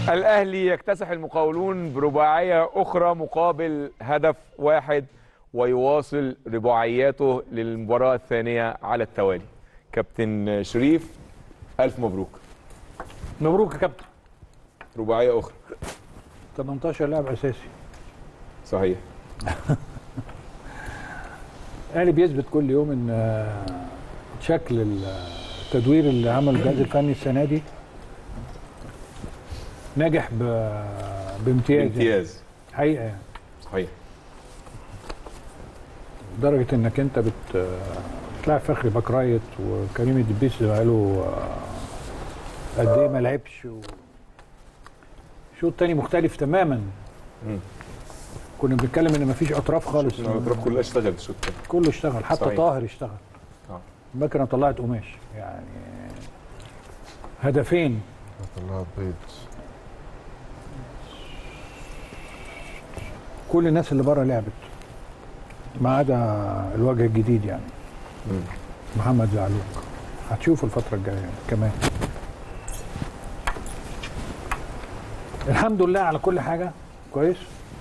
الأهلي يكتسح المقاولون برباعية أخرى مقابل هدف واحد ويواصل رباعياته للمباراة الثانية على التوالي كابتن شريف ألف مبروك مبروك يا كابتن رباعية أخرى 18 لاعب اساسي صحيح الاهلي بيثبت كل يوم ان آه، شكل التدوير اللي عمله الجهاز الفني السنه دي ناجح ب- بامتياز يعني. امتياز حقيقه يعني صحيح لدرجه انك انت بت بتلاعب فخري باكرايت وكريم الدبيس بقاله آه، قد ايه ما لعبش و... شوط تاني مختلف تماما مم. كنا بنتكلم ان مفيش اطراف خالص الاطراف كلها اشتغلت الشوط الثاني كله اشتغل حتى صحيح. طاهر اشتغل آه. المكنه طلعت قماش يعني هدفين طلعت بيض كل الناس اللي بره لعبت ما عدا الوجه الجديد يعني مم. محمد زعلوك هتشوفوا الفتره الجايه يعني كمان الحمد لله على كل حاجه كويس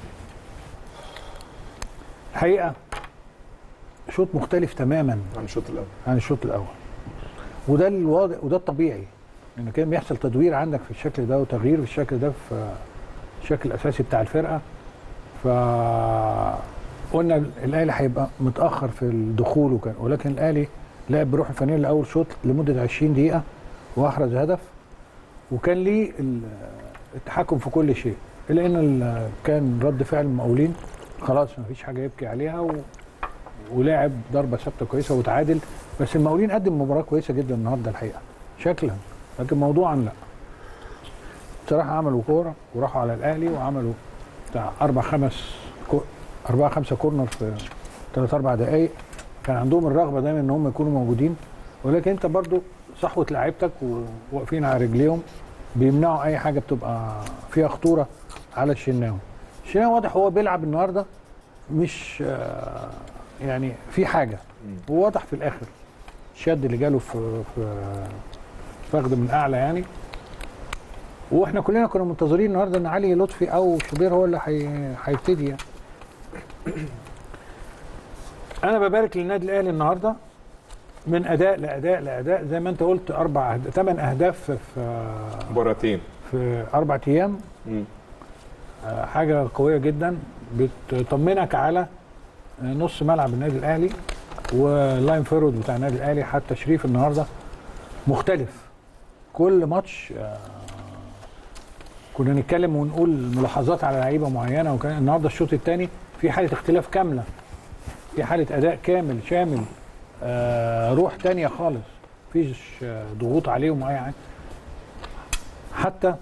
الحقيقه شوط مختلف تماما عن الشوط الأول عن الشوط الاول وده الواضح وده الطبيعي ان كان بيحصل تدوير عندك في الشكل ده وتغيير في الشكل ده في الشكل الاساسي بتاع الفرقه ف قلنا الاهلي هيبقى متاخر في الدخول وكان ولكن الاهلي لعب بروح الفنيه لاول شوط لمده 20 دقيقه واحرز هدف وكان ليه ال- التحكم في كل شيء الا ان ال- كان رد فعل المقاولين خلاص ما فيش حاجه يبكي عليها و... ولعب ضربه ثابته كويسه وتعادل بس المقاولين قدم مباراه كويسه جدا النهارده الحقيقه شكلا لكن موضوعا لا بصراحه عملوا كوره وراحوا على الاهلي وعملوا بتاع اربع خمس كو... اربع خمسه كورنر في ثلاث اربع دقائق كان عندهم الرغبه دايما ان هم يكونوا موجودين ولكن انت برضو صحوه لعيبتك وواقفين على رجليهم بيمنعوا اي حاجه بتبقى فيها خطوره على الشناوي الشناوي واضح هو بيلعب النهارده مش آه، يعني في حاجه وواضح في الاخر الشد اللي جاله في في فخد من اعلى يعني واحنا كلنا كنا منتظرين النهارده ان علي لطفي او شوبير هو اللي هي- هيبتدي يعني. انا ببارك للنادي الاهلي النهارده من اداء لاداء لاداء زي ما انت قلت اربع أهد... ثمان اهداف في مباراتين في اربع ايام مم. آه، حاجه قويه جدا بتطمنك على آه، نص ملعب النادي الاهلي واللاين فيرود بتاع النادي الاهلي حتى شريف النهارده مختلف كل ماتش آه، كنا نتكلم ونقول ملاحظات على لعيبه معينه وكان النهارده الشوط الثاني في حاله اختلاف كامله في حاله اداء كامل شامل آه، روح تانية خالص مفيش آه، ضغوط عليهم اي حاجه حتى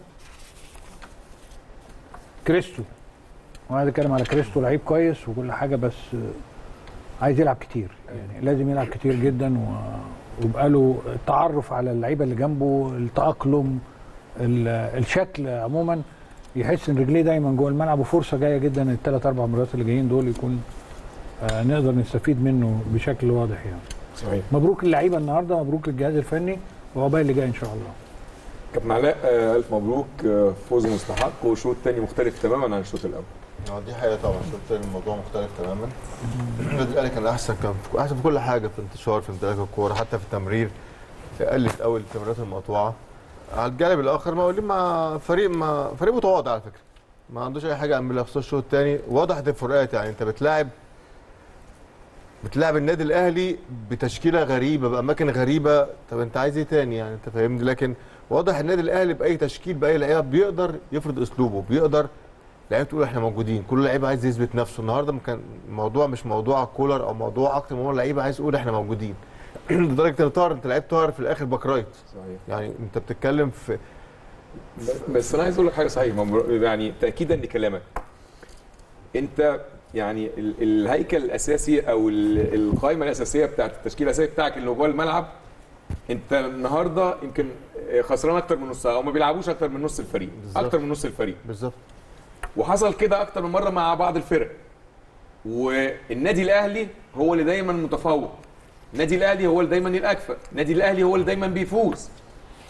كريستو وانا بتكلم على كريستو لعيب كويس وكل حاجه بس آه، عايز يلعب كتير يعني لازم يلعب كتير جدا و... ويبقى له التعرف على اللعيبه اللي جنبه التاقلم ال- الشكل عموما يحس ان رجليه دايما جوه الملعب وفرصه جايه جدا الثلاث اربع مرات اللي جايين دول يكون آه نقدر نستفيد منه بشكل واضح يعني صحيح مبروك للعيبه النهارده مبروك للجهاز الفني وعقبال اللي جاي ان شاء الله كابتن علاء آه، ألف مبروك آه، فوز مستحق وشوط تاني مختلف تماما عن الشوط الأول اه دي حقيقة طبعا الشوط التاني الموضوع مختلف تماما النادي الاهلي كان احسن كان في احسن في كل حاجة في انتشار في امتلاك الكورة حتى في التمرير في قلة قوي التمريرات المقطوعة على الجانب الاخر مقاولين مع فريق ما فريق متواضع على فكرة ما عندوش اي حاجة من خصوص الشوط الثاني وضحت الفروقات يعني انت بتلاعب بتلاعب النادي الاهلي بتشكيله غريبه باماكن غريبه طب انت عايز ايه تاني يعني انت فاهمني لكن واضح النادي الاهلي باي تشكيل باي لعيبه بيقدر يفرض اسلوبه بيقدر لعيبه تقول احنا موجودين كل لعيب عايز يثبت نفسه النهارده كان الموضوع مش موضوع كولر او موضوع اكتر من هو اللعيبه عايز يقول احنا موجودين لدرجه ان طاهر انت لعيب طاهر في الاخر باك رايت صحيح يعني انت بتتكلم في بس انا عايز اقول لك حاجه صحيح مبر- يعني تاكيدا لكلامك انت يعني ال- الهيكل الاساسي او ال- القائمه الاساسيه بتاعت التشكيل الاساسي بتاعك اللي جوه الملعب انت النهارده يمكن خسران اكتر من نص او ما بيلعبوش اكتر من نص الفريق بالظبط. اكتر من نص الفريق بالظبط وحصل كده اكتر من مره مع بعض الفرق والنادي الاهلي هو اللي دايما متفوق النادي الاهلي هو اللي دايما الاكفأ النادي الاهلي هو اللي دايما بيفوز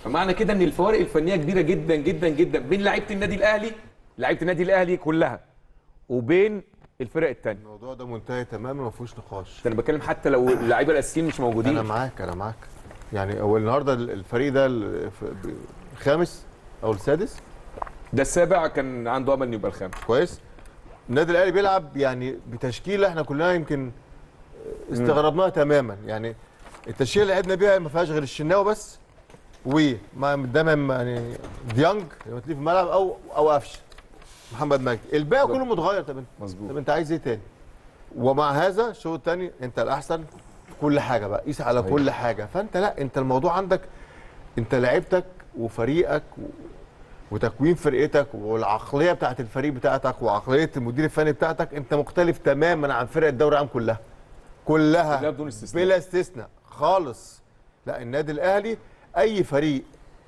فمعنى كده ان الفوارق الفنيه كبيره جدا جدا جدا بين لعيبه النادي الاهلي لعيبه النادي الاهلي كلها وبين الفرق الثانيه الموضوع ده منتهي تماما ما فيهوش نقاش انا بتكلم حتى لو اللعيبه الاساسيين مش موجودين انا معاك انا معاك يعني هو النهارده الفريق ده ال- ف- الخامس او السادس ده السابع كان عنده امل انه يبقى الخامس كويس النادي الاهلي بيلعب يعني بتشكيله احنا كلنا يمكن استغربناها تماما يعني التشكيله اللي لعبنا بيها ما فيهاش غير الشناوي بس وما دايما يعني ديانج لما تلاقيه في الملعب او او قفشه محمد مجدي الباقي كله متغير طب انت طب مظبوط انت عايز ايه تاني ومع هذا الشوط الثاني انت الاحسن في كل حاجه بقى قيس على صحيح. كل حاجه فانت لا انت الموضوع عندك انت لعيبتك وفريقك و... وتكوين فرقتك والعقليه بتاعت الفريق بتاعتك وعقليه المدير الفني بتاعتك انت مختلف تماما عن فرق الدوري العام كلها كلها كلها بدون استثناء. بلا استثناء خالص لا النادي الاهلي اي فريق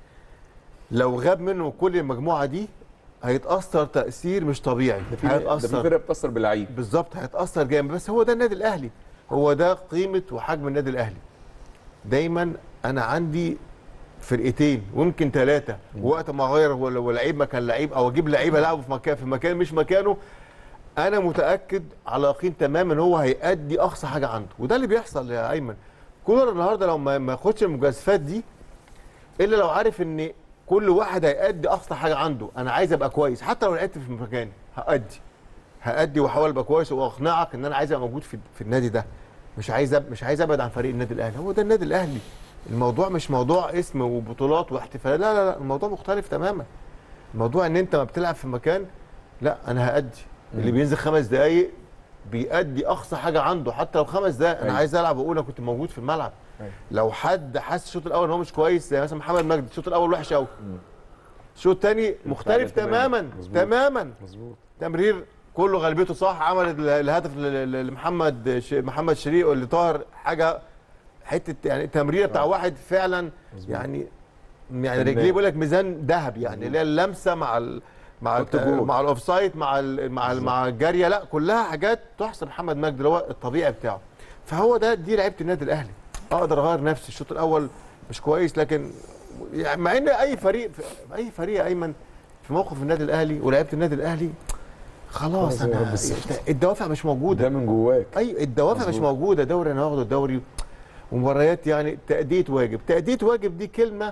لو غاب منه كل المجموعه دي هيتاثر تاثير مش طبيعي ده في ده في فرق بتاثر باللعيب بالظبط هيتاثر جامد بس هو ده النادي الاهلي هو ده قيمه وحجم النادي الاهلي دايما انا عندي فرقتين ويمكن ثلاثه وقت ما اغير ولا- ولعيب مكان لعيب او اجيب لعيبه لعبوا في مكان في مكان مش مكانه انا متاكد على يقين تماما ان هو هيأدي اقصى حاجه عنده وده اللي بيحصل يا ايمن كولر النهارده لو ما ما ياخدش المجازفات دي الا لو عارف ان كل واحد هيأدي اقصى حاجه عنده انا عايز ابقى كويس حتى لو لعبت في مكاني هأدي هأدي واحاول ابقى كويس واقنعك ان انا عايز ابقى موجود في, في النادي ده مش عايز أب... مش عايز ابعد عن فريق النادي الاهلي هو ده النادي الاهلي الموضوع مش موضوع اسم وبطولات واحتفالات لا لا لا الموضوع مختلف تماما الموضوع ان انت ما بتلعب في مكان لا انا هأدي اللي بينزل خمس دقايق بيأدي اقصى حاجه عنده حتى لو خمس دقايق انا أيوة. عايز العب واقول انا كنت موجود في الملعب أيوة. لو حد حس الشوط الاول ان هو مش كويس زي مثلا محمد مجدي الشوط الاول وحش قوي الشوط الثاني مختلف تماماً. تماما مظبوط. تماما مظبوط تمرير كله غالبيته صح عمل ال- الهدف ل- ل- لمحمد ش- محمد شريق واللي طاهر حاجه حته يعني تمريره بتاع واحد فعلا مظبوط. يعني يعني فنان. رجليه بيقول لك ميزان ذهب يعني اللي هي اللمسه مع ال مع خط الت- جول. مع الاوفسايد مع ال مع ال بالظبط. مع الجاريه لا كلها حاجات تحسب محمد مجدي اللي هو الطبيعي بتاعه فهو ده دي لعيبه النادي الاهلي اقدر اغير نفسي الشوط الاول مش كويس لكن يعني مع ان اي فريق اي فريق يا ايمن في موقف النادي الاهلي ولعيبه النادي الاهلي خلاص خلاص يا انا رب الستر. الدوافع مش موجوده ده من جواك اي الدوافع مش مظبوط. موجوده دوري انا واخده الدوري ومباريات يعني تأدية واجب تأدية واجب دي كلمة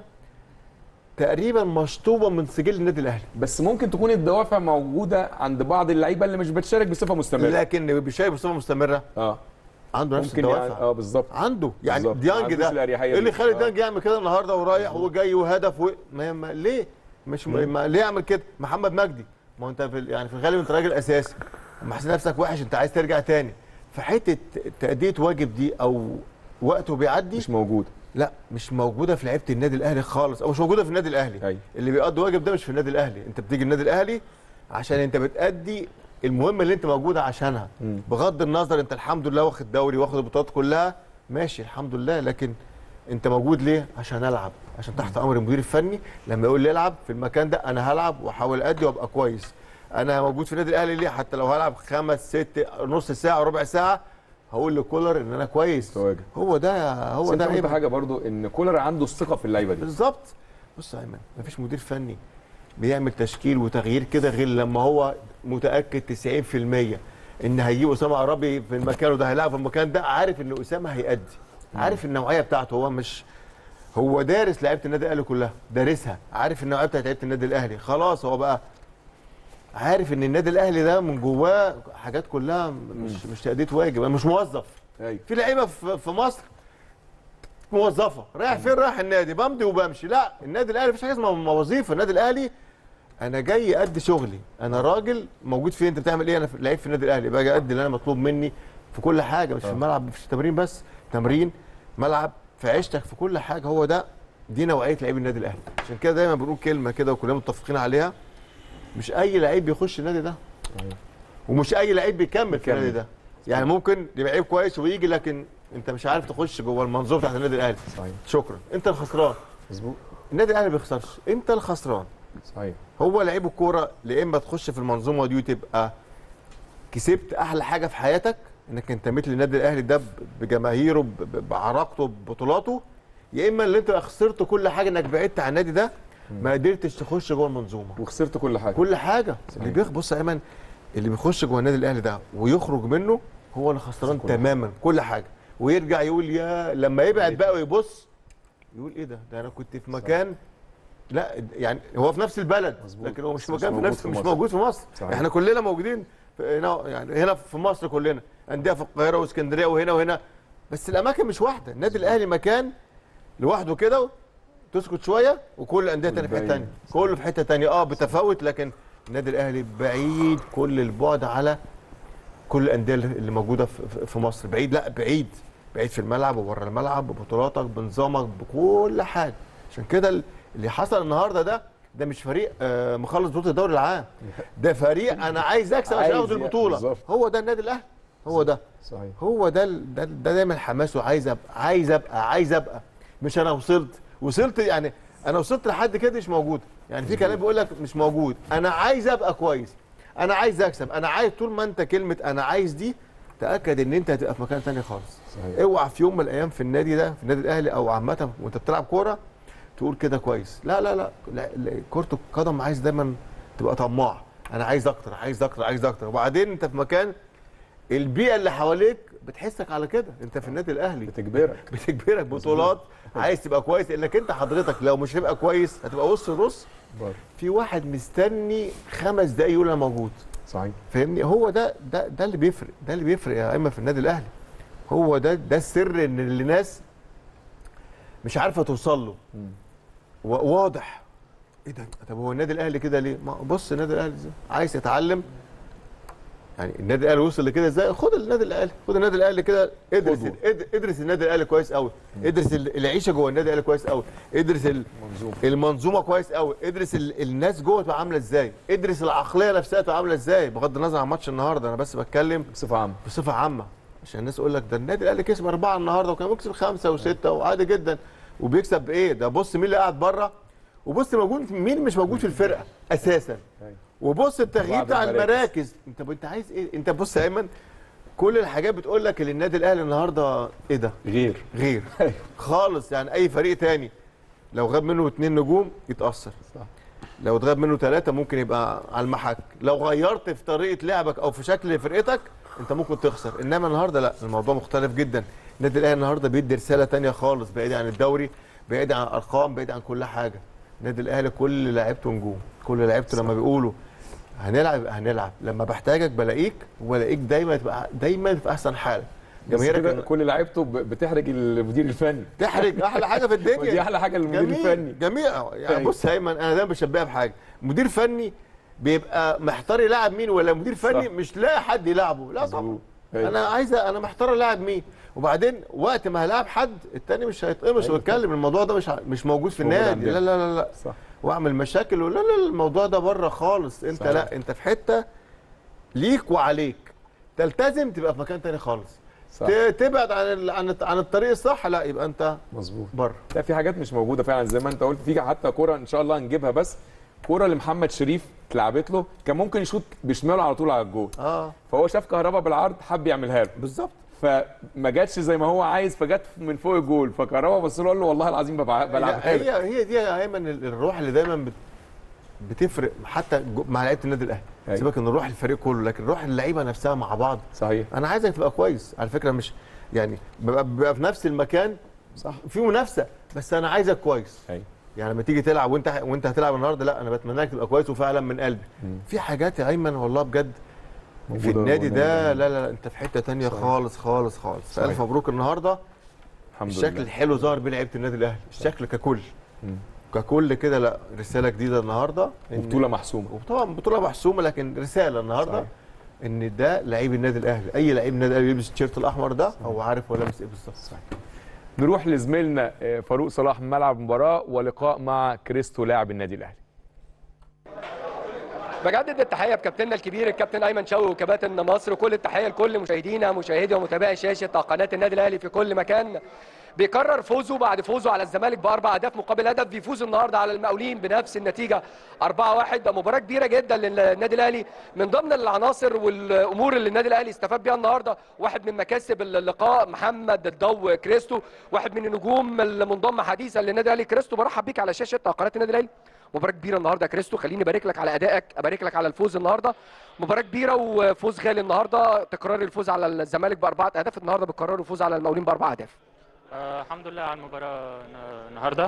تقريبا مشطوبة من سجل النادي الأهلي بس ممكن تكون الدوافع موجوده عند بعض اللعيبه اللي مش بتشارك بصفه مستمره لكن بيشارك بصفة مستمرة اه عنده نفس ممكن يعني الدوافع اه بالظبط عنده يعني بالظبط. ديانج ما عندوش ده الأريحية ايه اللي دي. خلى آه. ديانج يعمل كده النهارده ورايح وجاي وهدف و... ما ما ليه مش مم. ما ليه يعمل كده محمد مجدي ما هو انت في ال- يعني في الغالب انت راجل اساسي لما حسيت نفسك وحش انت عايز ترجع تاني فحته تأدية واجب دي او وقته بيعدي مش موجود لا مش موجوده في لعيبه النادي الاهلي خالص او مش موجوده في النادي الاهلي أيوة. اللي بيقضي واجب ده مش في النادي الاهلي انت بتيجي النادي الاهلي عشان انت بتأدي المهمه اللي انت موجود عشانها مم. بغض النظر انت الحمد لله واخد دوري واخد البطولات كلها ماشي الحمد لله لكن انت موجود ليه عشان العب عشان تحت امر المدير الفني لما يقول لي العب في المكان ده انا هلعب واحاول ادي وابقى كويس انا موجود في النادي الاهلي ليه حتى لو هلعب خمس ست نص ساعه ربع ساعه هقول لكولر ان انا كويس تواجد. هو ده هو هو ده ده عيب حاجه برضو ان كولر عنده الثقه في اللعيبه دي بالظبط بص يا ايمن مفيش مدير فني بيعمل تشكيل وتغيير كده غير لما هو متاكد 90% ان هيجيب اسامه عربي في المكان ده هيلعب في المكان ده عارف ان اسامه هيأدي عارف النوعيه بتاعته هو مش هو دارس لعيبه النادي الاهلي كلها دارسها عارف النوعيه بتاعت لعيبه النادي الاهلي خلاص هو بقى عارف ان النادي الاهلي ده من جواه حاجات كلها مش مش تأدية واجب انا مش موظف ايوه في لعيبه في في مصر موظفه رايح فين رايح النادي بمضي وبمشي لا النادي الاهلي مفيش حاجه اسمها وظيفه النادي الاهلي انا جاي ادي شغلي انا راجل موجود فين انت بتعمل ايه انا في- لعيب في النادي الاهلي باجي ادي اللي انا مطلوب مني في كل حاجه مش في آه. الملعب مش في التمرين بس تمرين ملعب في عيشتك في كل حاجه هو ده دي نوعيه لعيب النادي الاهلي عشان كده دايما بنقول كلمه كده وكلنا متفقين عليها مش اي لعيب بيخش النادي ده ومش اي لعيب بيكمل في بيكمل. النادي ده يعني ممكن يبقى لعيب كويس ويجي لكن انت مش عارف تخش جوه المنظومه بتاعت النادي الاهلي صحيح شكرا انت الخسران مظبوط النادي الاهلي ما بيخسرش انت الخسران صحيح هو لعيب الكوره يا اما تخش في المنظومه دي وتبقى كسبت احلى حاجه في حياتك انك انتميت للنادي الاهلي ده ب- بجماهيره ب- ب- بعراقته ببطولاته يا اما اللي انت خسرت كل حاجه انك بعدت عن النادي ده ما قدرتش تخش جوه المنظومه وخسرت كل حاجه كل حاجه اللي بيخ بص يا ايمن اللي بيخش جوه النادي الاهلي ده ويخرج منه هو اللي خسران كل حاجة. تماما كل حاجه ويرجع يقول يا لما يبعد بقى ويبص يقول ايه ده ده انا كنت في مكان لا يعني هو في نفس البلد مظبوط. لكن هو مش بس مش مكان في موجود نفس في مش مصر. موجود في مصر صحيح. احنا كلنا موجودين في هنا يعني هنا في مصر كلنا انديه في القاهره واسكندريه وهنا وهنا بس الاماكن مش واحده النادي الاهلي مكان لوحده كده تسكت شويه وكل الانديه تانية في حته والباقي. ثانيه كله في حته ثانيه اه بتفاوت لكن النادي الاهلي بعيد كل البعد على كل الانديه اللي اللي موجوده في- في- في مصر بعيد لا بعيد بعيد في الملعب وبره الملعب ببطولاتك بنظامك بكل حاجه عشان كده ال- اللي حصل النهارده ده ده مش فريق آه، مخلص بطوله الدوري العام ده فريق انا عايز اكسب عشان عايز اخد ي- البطوله بالظبط. هو ده النادي الاهلي هو ده صحيح هو ده ال- ده, ده دايما حماسه عايز ابقى عايز ابقى عايز ابقى مش انا وصلت وصلت يعني انا وصلت لحد كده مش موجود يعني في كلام بيقول لك مش موجود انا عايز ابقى كويس انا عايز اكسب انا عايز طول ما انت كلمه انا عايز دي تاكد ان انت هتبقى في مكان تاني خالص صحيح اوعى في يوم من الايام في النادي ده في النادي الاهلي او عامه وانت بتلعب كوره تقول كده كويس لا لا لا, لا, لا كره القدم عايز دايما تبقى طماع انا عايز اكتر عايز اكتر عايز اكتر وبعدين انت في مكان البيئه اللي حواليك بتحسك على كده انت في النادي الاهلي بتجبرك بتجبرك بطولات عايز تبقى كويس انك انت حضرتك لو مش هتبقى كويس هتبقى وسط النص بره في واحد مستني خمس دقايق يقول انا موجود صحيح فاهمني هو ده ده ده اللي بيفرق ده اللي بيفرق يا اما في النادي الاهلي هو ده ده السر ان الناس مش عارفه توصل له مم. و- واضح ايه ده طب هو النادي الاهلي كده ليه ما بص النادي الاهلي ازاي عايز يتعلم يعني النادي الاهلي وصل لكده ازاي خد النادي الاهلي خد النادي الاهلي كده ادرس قدوة. اد- ادرس النادي الاهلي كويس قوي ادرس ال- العيشه جوه النادي الاهلي كويس قوي ادرس ال- منظومه المنظومه كويس قوي ادرس ال... الناس جوه تبقى عامله ازاي ادرس العقليه نفسها تبقى عامله ازاي بغض النظر عن ماتش النهارده انا بس بتكلم بصفه عامه بصفه عامه عشان الناس يقول لك ده النادي الاهلي كسب اربعه النهارده وكان بيكسب خمسه وسته وعادي جدا وبيكسب بايه ده بص مين اللي قاعد بره وبص موجود مين مش موجود في الفرقه اساسا أيوة. وبص التغيير بعض بتاع المراكز. المراكز انت انت عايز ايه انت بص يا ايمن كل الحاجات بتقول لك ان النادي الاهلي النهارده ايه ده غير غير أيوة. خالص يعني اي فريق تاني لو غاب منه اتنين نجوم يتاثر صح لو اتغاب منه ثلاثة ممكن يبقى على المحك لو غيرت في طريقة لعبك أو في شكل فرقتك أنت ممكن تخسر إنما النهاردة لا الموضوع مختلف جدا النادي الأهلي النهاردة بيدي رسالة تانية خالص بعيد عن الدوري بعيد عن الأرقام بعيد عن كل حاجة النادي الأهلي كل لعيبته نجوم كل لعيبته لما بيقولوا هنلعب يبقى هنلعب لما بحتاجك بلاقيك وبلاقيك دايما تبقى دايما في أحسن حال بس كده جماهيرك كل لعيبته ب- بتحرج المدير الفني تحرج احلى حاجه في الدنيا ودي احلى حاجه للمدير جميل الفني جميل يعني أيوة. بص يا ايمن انا دايما بشبهها بحاجه مدير فني بيبقى محتار يلاعب مين ولا مدير فني صح. مش لاقي حد يلعبه لا طبعا مظبوط. أيوة. انا عايز انا محتار الاعب مين وبعدين وقت ما هلاعب حد التاني مش هيتقمص أيوة. ويتكلم الموضوع ده مش ع- مش موجود في موجود النادي لا عندنا. لا لا لا صح واعمل مشاكل ولا لا لا الموضوع ده بره خالص انت صحيح. لا انت في حته ليك وعليك تلتزم تبقى في مكان تاني خالص صح ت- تبعد عن ال- عن الت- عن الطريق الصح لا يبقى انت مظبوط بره لا في حاجات مش موجوده فعلا زي ما انت قلت في حتى كوره ان شاء الله هنجيبها بس كوره لمحمد شريف اتلعبت له كان ممكن يشوط بشماله على طول على الجول اه فهو شاف كهربا بالعرض حب يعملها له بالظبط فما جاتش زي ما هو عايز فجت من فوق الجول فكهربا بص له قال له والله العظيم ببع- بلعبها لك هي هي دي يا ايمن ال- الروح اللي دايما بت بتفرق حتى جو- مع لعيبه النادي الاهلي أيوة. سيبك ان روح الفريق كله لكن روح اللعيبه نفسها مع بعض صحيح انا عايزك تبقى كويس على فكره مش يعني ببقى, ببقى في نفس المكان صح في منافسه بس انا عايزك كويس ايوه يعني لما تيجي تلعب وانت وانت هتلعب النهارده لا انا بتمنى لك تبقى كويس وفعلا من قلبي مم. في حاجات يا ايمن والله بجد في موجودة النادي والنادي ده ده. لا لا لا انت في حته تانية صحيح. خالص خالص خالص صحيح. الف مبروك النهارده الحمد الشكل لله الحلو ظهر بيه لعيبه النادي الاهلي الشكل ككل مم. ككل كده لا رساله جديده النهارده إن- وبطوله محسومه وطبعا بطوله محسومه لكن رساله النهارده صحيح. ان ده لعيب النادي الاهلي اي لعيب النادي الاهلي يلبس التيشيرت الاحمر ده هو عارف هو لابس ايه بالظبط نروح لزميلنا آه، فاروق صلاح من ملعب المباراه ولقاء مع كريستو لاعب النادي الاهلي بجدد التحيه بكابتننا الكبير الكابتن ايمن شوقي وكباتن مصر وكل التحيه لكل مشاهدينا مشاهدي ومتابعي شاشه قناه النادي الاهلي في كل مكان بيكرر فوزه بعد فوزه على الزمالك باربع اهداف مقابل هدف بيفوز النهارده على المقاولين بنفس النتيجه 4-1 ده مباراه كبيره جدا للنادي الاهلي من ضمن العناصر والامور اللي النادي الاهلي استفاد بيها النهارده واحد من مكاسب اللقاء محمد الضو كريستو واحد من النجوم المنضمه حديثا للنادي الاهلي كريستو برحب بيك على شاشه قناه النادي الاهلي مباراه كبيره النهارده يا كريستو خليني ابارك لك على ادائك ابارك لك على الفوز النهارده مباراه كبيره وفوز غالي النهارده تكرار الفوز على الزمالك باربعه اهداف النهارده بتكرروا الفوز على المقاولين باربع اهداف آه، الحمد لله على المباراة ن- النهاردة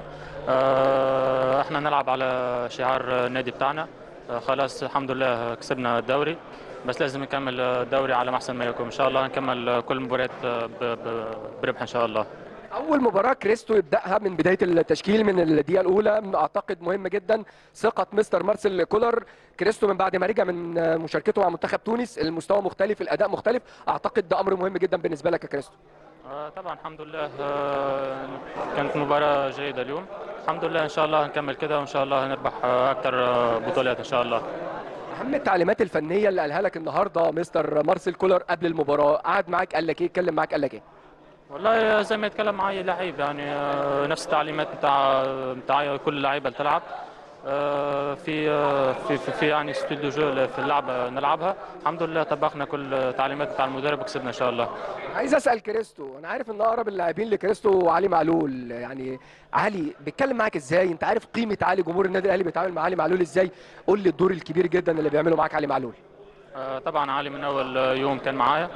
آه، احنا نلعب على شعار النادي بتاعنا آه، خلاص الحمد لله كسبنا الدوري بس لازم نكمل الدوري على ما احسن ما يكون ان شاء الله هنكمل كل المباريات آه، ب- ب- بربح ان شاء الله اول مباراه كريستو يبداها من بدايه التشكيل من الدقيقه الاولى من اعتقد مهم جدا ثقه مستر مارسيل كولر كريستو من بعد ما رجع من مشاركته مع منتخب تونس المستوى مختلف الاداء مختلف اعتقد ده امر مهم جدا بالنسبه لك يا كريستو آه، طبعا الحمد لله آه، كانت مباراة جيدة اليوم الحمد لله ان شاء الله هنكمل كده وان شاء الله هنربح آه، اكتر آه، بطولات ان شاء الله اهم التعليمات الفنيه اللي قالها لك النهارده مستر مارسيل كولر قبل المباراه قعد معاك قال لك ايه اتكلم معاك قال لك ايه والله زي ما يتكلم معي لعيب يعني آه، نفس التعليمات بتاع بتاع كل اللعيبه اللي تلعب آه، في آه، في في, في يعني ستيل دو جو في اللعبه نلعبها الحمد لله طبقنا كل التعليمات بتاع المدرب وكسبنا ان شاء الله عايز اسال كريستو انا عارف ان اقرب اللاعبين لكريستو علي معلول يعني علي بيتكلم معاك ازاي انت عارف قيمه علي جمهور النادي الاهلي بيتعامل مع علي معلول ازاي قول لي الدور الكبير جدا اللي بيعمله معاك علي معلول آه، طبعا علي من اول يوم كان معايا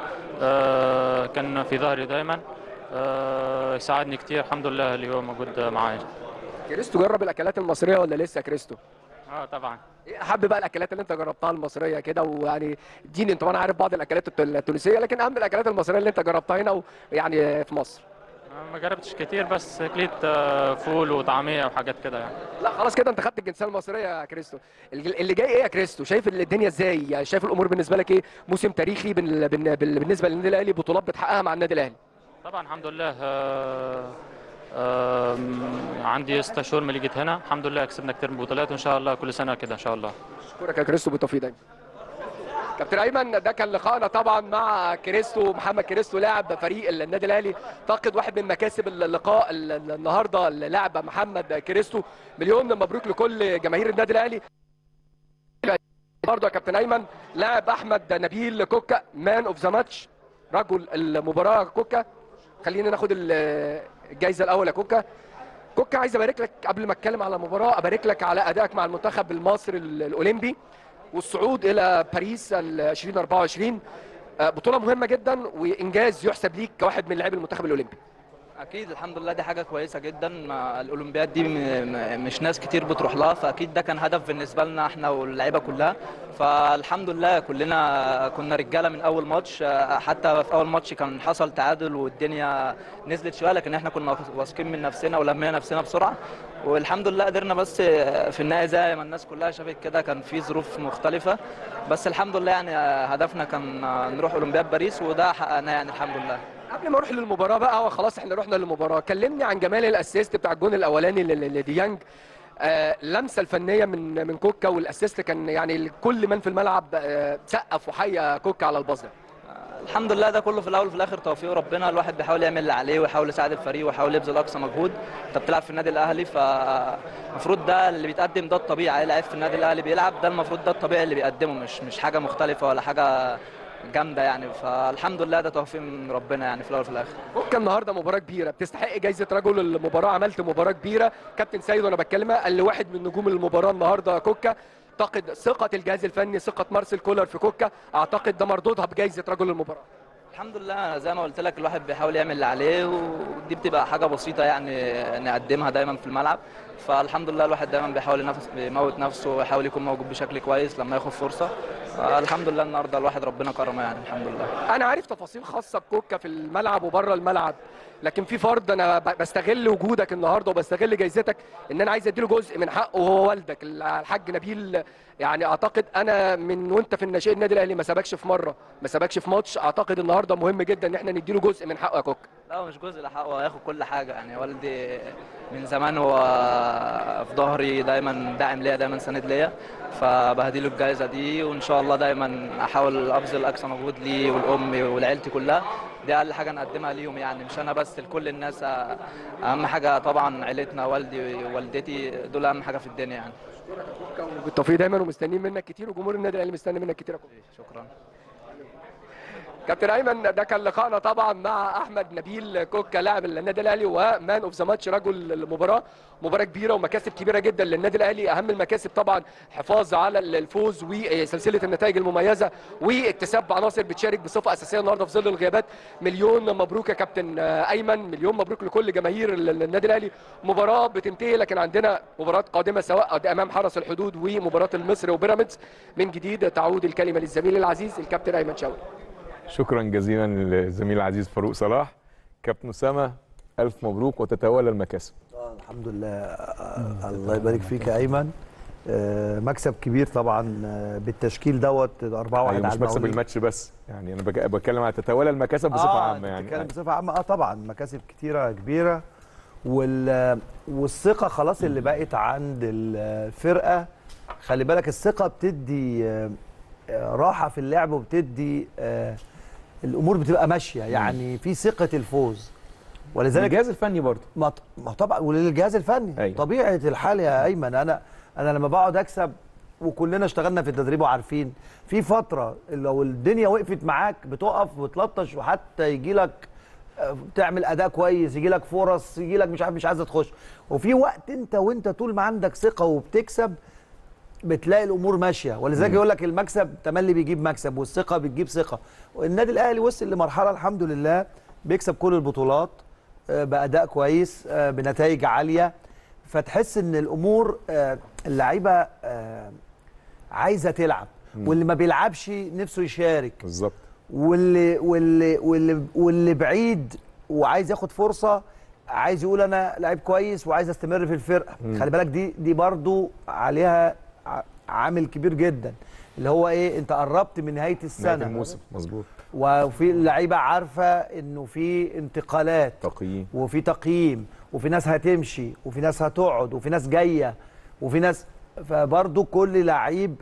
آه، كان في ظهري دايما آه، يساعدني كتير الحمد لله اللي هو موجود معايا كريستو جرب الاكلات المصريه ولا لسه يا كريستو اه طبعا ايه احب بقى الاكلات اللي انت جربتها المصريه كده ويعني اديني انت وانا عارف بعض الاكلات الت- التونسيه لكن اهم الاكلات المصريه اللي انت جربتها هنا ويعني في مصر آه، ما جربتش كتير بس اكليت آه، فول وطعميه وحاجات كده يعني لا خلاص كده انت خدت الجنسيه المصريه يا كريستو الج- اللي جاي ايه يا كريستو شايف الدنيا ازاي يعني شايف الامور بالنسبه لك ايه موسم تاريخي بال- بال- بال- بالنسبه للنادي الاهلي بطولات بتحققها مع النادي الاهلي طبعا الحمد لله آه، آم، عندي ست شهور من اللي جيت هنا الحمد لله كسبنا كتير من بطولات وان شاء الله كل سنه كده ان شاء الله اشكرك يا كريستو بالتوفيق دايما كابتن ايمن ده كان لقائنا طبعا مع كريستو محمد كريستو لاعب فريق النادي الاهلي فقد واحد من مكاسب اللقاء ال- ال- النهارده اللاعب محمد كريستو مليون مبروك لكل جماهير النادي الاهلي برضه يا كابتن ايمن لاعب احمد نبيل كوكا مان اوف ذا ماتش رجل المباراه كوكا خلينا ناخد ال- الجايزه الاول يا كوكا كوكا عايز ابارك لك قبل ما اتكلم على المباراه ابارك لك على ادائك مع المنتخب المصري ال- الاولمبي والصعود الى باريس ال 2024 آه، بطوله مهمه جدا وانجاز يحسب ليك كواحد من لاعبي المنتخب الاولمبي اكيد الحمد لله دي حاجه كويسه جدا ما الاولمبياد دي م- م- مش ناس كتير بتروح لها فاكيد ده كان هدف بالنسبه لنا احنا واللعيبه كلها فالحمد لله كلنا كنا رجاله من اول ماتش آه، حتى في اول ماتش كان حصل تعادل والدنيا نزلت شويه لكن احنا كنا واثقين من نفسنا ولمينا نفسنا بسرعه والحمد لله قدرنا بس آه، في النهايه زي ما الناس كلها شافت كده كان في ظروف مختلفه بس الحمد لله يعني آه، هدفنا كان آه، نروح اولمبياد باريس وده حققناه يعني الحمد لله قبل ما اروح للمباراه بقى خلاص احنا رحنا للمباراه كلمني عن جمال الاسيست بتاع الجون الاولاني ل- ل- لديانج آه اللمسه الفنيه من من كوكا والاسيست كان يعني كل من في الملعب آه سقف وحيا كوكا على الباص ده الحمد لله ده كله في الاول وفي الاخر توفيق ربنا الواحد بيحاول يعمل اللي عليه ويحاول يساعد الفريق ويحاول يبذل اقصى مجهود انت بتلعب في النادي الاهلي فالمفروض ده اللي بيتقدم ده الطبيعي اي لعيب في النادي الاهلي بيلعب ده المفروض ده الطبيعي اللي بيقدمه مش مش حاجه مختلفه ولا حاجه جامده يعني فالحمد لله ده توفيق من ربنا يعني في الاول وفي الاخر كوكا النهارده مباراه كبيره بتستحق جائزه رجل المباراه عملت مباراه كبيره كابتن سيد وانا بتكلمها قال لي واحد من نجوم المباراه النهارده كوكا اعتقد ثقه الجهاز الفني ثقه مارسيل كولر في كوكا اعتقد ده مردودها بجائزه رجل المباراه الحمد لله زي ما قلت لك الواحد بيحاول يعمل اللي عليه ودي بتبقى حاجه بسيطه يعني نقدمها دايما في الملعب فالحمد لله الواحد دايما بيحاول ينافس بيموت نفسه ويحاول يكون موجود بشكل كويس لما ياخد فرصه الحمد لله النهارده الواحد ربنا كرمه يعني الحمد لله انا عارف تفاصيل خاصه بكوكا في الملعب وبره الملعب لكن في فرض انا ب- بستغل وجودك النهارده وبستغل جايزتك ان انا عايز اديله جزء من حقه وهو والدك الحاج نبيل يعني اعتقد انا من وانت في الناشئين النادي الاهلي ما سابكش في مره ما سابكش في ماتش اعتقد النهارده مهم جدا ان احنا نديله جزء من حقه يا كوكا لا هو مش جزء لحقه هو هياخد كل حاجه يعني والدي من زمان هو في ظهري دايما داعم ليا دايما سند ليا فبهديله الجائزه دي وان شاء الله دايما احاول ابذل اقصى مجهود لي والام ولعيلتي كلها دي اقل حاجه نقدمها ليهم يعني مش انا بس لكل الناس آه، اهم حاجه طبعا عيلتنا والدي ووالدتي دول اهم حاجه في الدنيا يعني بالتوفيق دايما ومستنيين منك كتير وجمهور النادي الاهلي مستني منك كتير يا كوتش. شكرا كابتن ايمن ده كان لقائنا طبعا مع احمد نبيل كوكا لاعب النادي الاهلي ومان اوف ذا ماتش رجل المباراه مباراه كبيره ومكاسب كبيره جدا للنادي الاهلي اهم المكاسب طبعا حفاظ على الفوز وسلسله النتائج المميزه واكتساب عناصر بتشارك بصفه اساسيه النهارده في ظل الغيابات مليون مبروك يا كابتن ايمن مليون مبروك لكل جماهير النادي الاهلي مباراه بتنتهي لكن عندنا مباراه قادمه سواء امام حرس الحدود ومباراه المصري وبيراميدز من جديد تعود الكلمه للزميل العزيز الكابتن ايمن شاوي شكرا جزيلا للزميل العزيز فاروق صلاح كابتن اسامه الف مبروك وتتوالى المكاسب آه الحمد لله آه الله يبارك فيك يا ايمن آه مكسب كبير طبعا آه بالتشكيل دوت 4 1 أيوة على مش مكسب المقاولين. الماتش بس يعني انا بك- بتكلم على تتوالى المكاسب بصفه آه عامه يعني بتتكلم بصفه عامه اه طبعا مكاسب كتيره كبيره وال والثقه خلاص اللي بقت عند الفرقه خلي بالك الثقه بتدي آه، آه، راحه في اللعب وبتدي آه، الامور بتبقى ماشيه يعني في ثقه الفوز ولذلك الجهاز الفني برضه ما ط- ما طبعا وللجهاز الفني أيوة. طبيعه الحال يا ايمن انا انا لما بقعد اكسب وكلنا اشتغلنا في التدريب وعارفين في فتره لو الدنيا وقفت معاك بتقف وتلطش وحتى يجي لك تعمل اداء كويس يجي لك فرص يجي لك مش عارف مش عايزه تخش وفي وقت انت وانت طول ما عندك ثقه وبتكسب بتلاقي الامور ماشيه ولذلك يقول لك المكسب تملي بيجيب مكسب والثقه بتجيب ثقه والنادي الاهلي وصل لمرحله الحمد لله بيكسب كل البطولات آه، باداء كويس آه، بنتائج عاليه فتحس ان الامور آه، اللعيبه آه، عايزه تلعب واللي ما بيلعبش نفسه يشارك بالظبط واللي واللي واللي واللي بعيد وعايز ياخد فرصه عايز يقول انا لعيب كويس وعايز استمر في الفرقه خلي بالك دي دي برضو عليها ع- عامل كبير جدا اللي هو ايه انت قربت من نهايه نهايه السنه الموسم مظبوط وفي اللعيبه عارفه انه في انتقالات تقييم وفي تقييم وفي ناس هتمشي وفي ناس هتقعد وفي ناس جايه وفي ناس فبرضه كل لعيب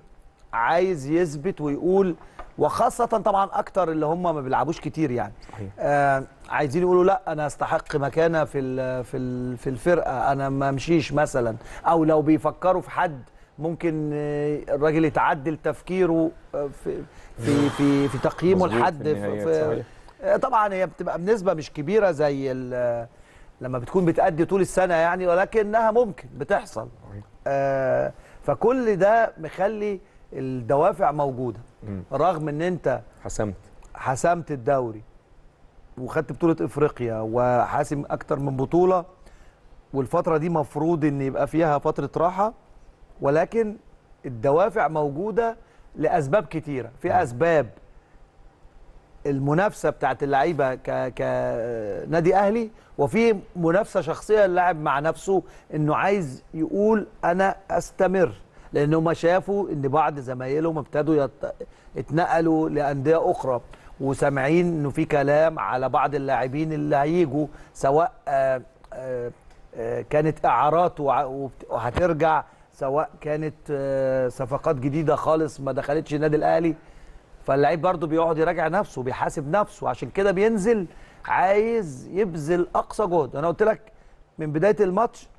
عايز يثبت ويقول وخاصة طبعا أكتر اللي هم ما بيلعبوش كتير يعني صحيح. آه عايزين يقولوا لا أنا أستحق مكانة في ال في ال في الفرقة أنا ما امشيش مثلا أو لو بيفكروا في حد ممكن آه، الراجل يتعدل تفكيره آه، في في في, في تقييمه مظبوط لحد في في, النهايات، في صحيح. آه، طبعا هي بتبقى بنسبه مش كبيره زي ال- لما بتكون بتأدي طول السنه يعني ولكنها ممكن بتحصل صحيح. آه فكل ده مخلي الدوافع موجوده مم. رغم ان انت حسمت حسمت الدوري وخدت بطوله افريقيا وحاسم اكتر من بطوله والفتره دي مفروض ان يبقى فيها فتره راحه ولكن الدوافع موجوده لاسباب كتيره في اسباب المنافسه بتاعت اللعيبه ك كنادي اهلي وفي منافسه شخصيه للاعب مع نفسه انه عايز يقول انا استمر لانه ما شافوا ان بعض زمايلهم ابتدوا يت... اتنقلوا لانديه اخرى وسامعين انه في كلام على بعض اللاعبين اللي هيجوا سواء آه آه آه كانت اعارات وع- وبت- وهترجع سواء كانت آه صفقات جديده خالص ما دخلتش النادي الاهلي فاللعيب برضه بيقعد يراجع نفسه بيحاسب نفسه عشان كده بينزل عايز يبذل اقصى جهد انا قلت لك من بدايه الماتش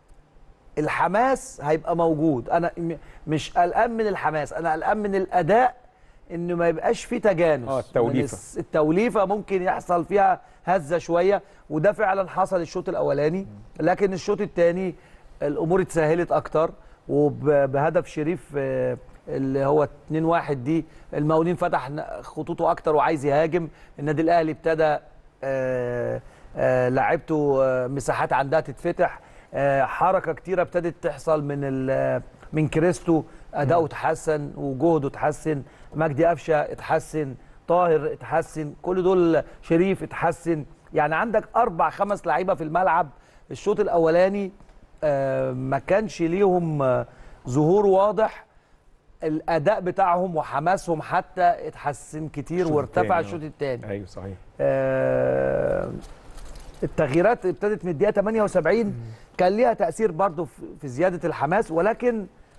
الحماس هيبقى موجود انا م- مش قلقان من الحماس انا قلقان من الاداء انه ما يبقاش فيه تجانس آه، التوليفة. من الس- التوليفه ممكن يحصل فيها هزه شويه وده فعلا حصل الشوط الاولاني لكن الشوط الثاني الامور اتسهلت اكتر وبهدف شريف آه، اللي هو 2-1 دي المقاولين فتح ن- خطوطه اكتر وعايز يهاجم النادي الاهلي ابتدى آه، آه، لعبته آه، مساحات عندها تتفتح آه، حركه كتيره ابتدت تحصل من ال- من كريستو اداؤه اتحسن وجهده اتحسن مجدي قفشه اتحسن طاهر اتحسن كل دول شريف اتحسن يعني عندك اربع خمس لعيبه في الملعب الشوط الاولاني آه، ما كانش ليهم آه، ظهور واضح الاداء بتاعهم وحماسهم حتى اتحسن كتير الشوط وارتفع التاني، الشوط الثاني ايوه صحيح آه، التغييرات ابتدت من الدقيقه 78 كان ليها تاثير برضو في في زياده الحماس ولكن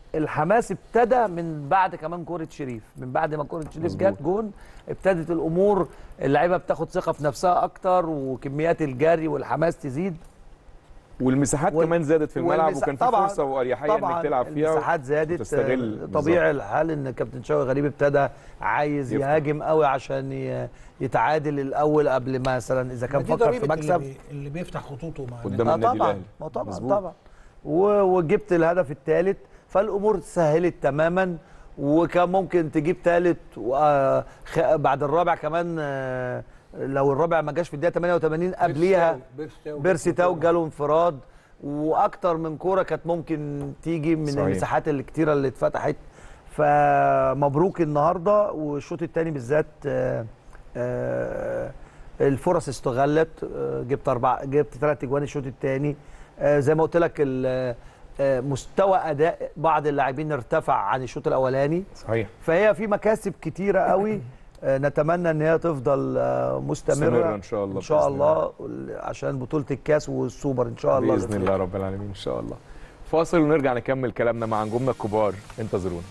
الحماس ابتدى من بعد كمان كوره شريف من بعد ما كوره شريف مظبوط. جت جون ابتدت الامور اللعيبه بتاخد ثقه في نفسها اكتر وكميات الجري والحماس تزيد والمساحات وال- كمان زادت في الملعب والمسا- وكان في طبعاً- فرصه واريحيه انك طبعا تلعب فيها المساحات زادت وتستغل آه، طبيعي الحال ان كابتن شوقي غريب ابتدى عايز يفتح. يهاجم قوي عشان ي- يتعادل الاول قبل مثلا اذا كان دي فكر في ضريبة اللي, مكسب بي اللي بيفتح خطوطه مع قدام اه النادي طبعا الأهلي. ما طبعا مظبوط. طبعا و- وجبت الهدف الثالث فالامور سهلت تماما وكان ممكن تجيب ثالث بعد الرابع كمان آه، لو الرابع ما جاش في الدقيقه 88 قبليها بيرسي تاو جاله انفراد واكتر من كوره كانت ممكن تيجي من صحيح. المساحات الكتيره اللي اتفتحت فمبروك النهارده والشوط الثاني بالذات آه، آه، الفرص استغلت آه، جبت اربع جبت ثلاث اجوان الشوط الثاني زي ما قلت لك ال- آه، مستوى اداء بعض اللاعبين ارتفع عن الشوط الاولاني صحيح فهي في مكاسب كتيره قوي آه، نتمنى ان هي تفضل آه، مستمره مستمرة إن شاء الله ان شاء بإذن الله عشان بطوله الكاس والسوبر ان شاء الله باذن الله رب العالمين ان شاء الله فاصل ونرجع نكمل كلامنا مع نجومنا الكبار انتظرونا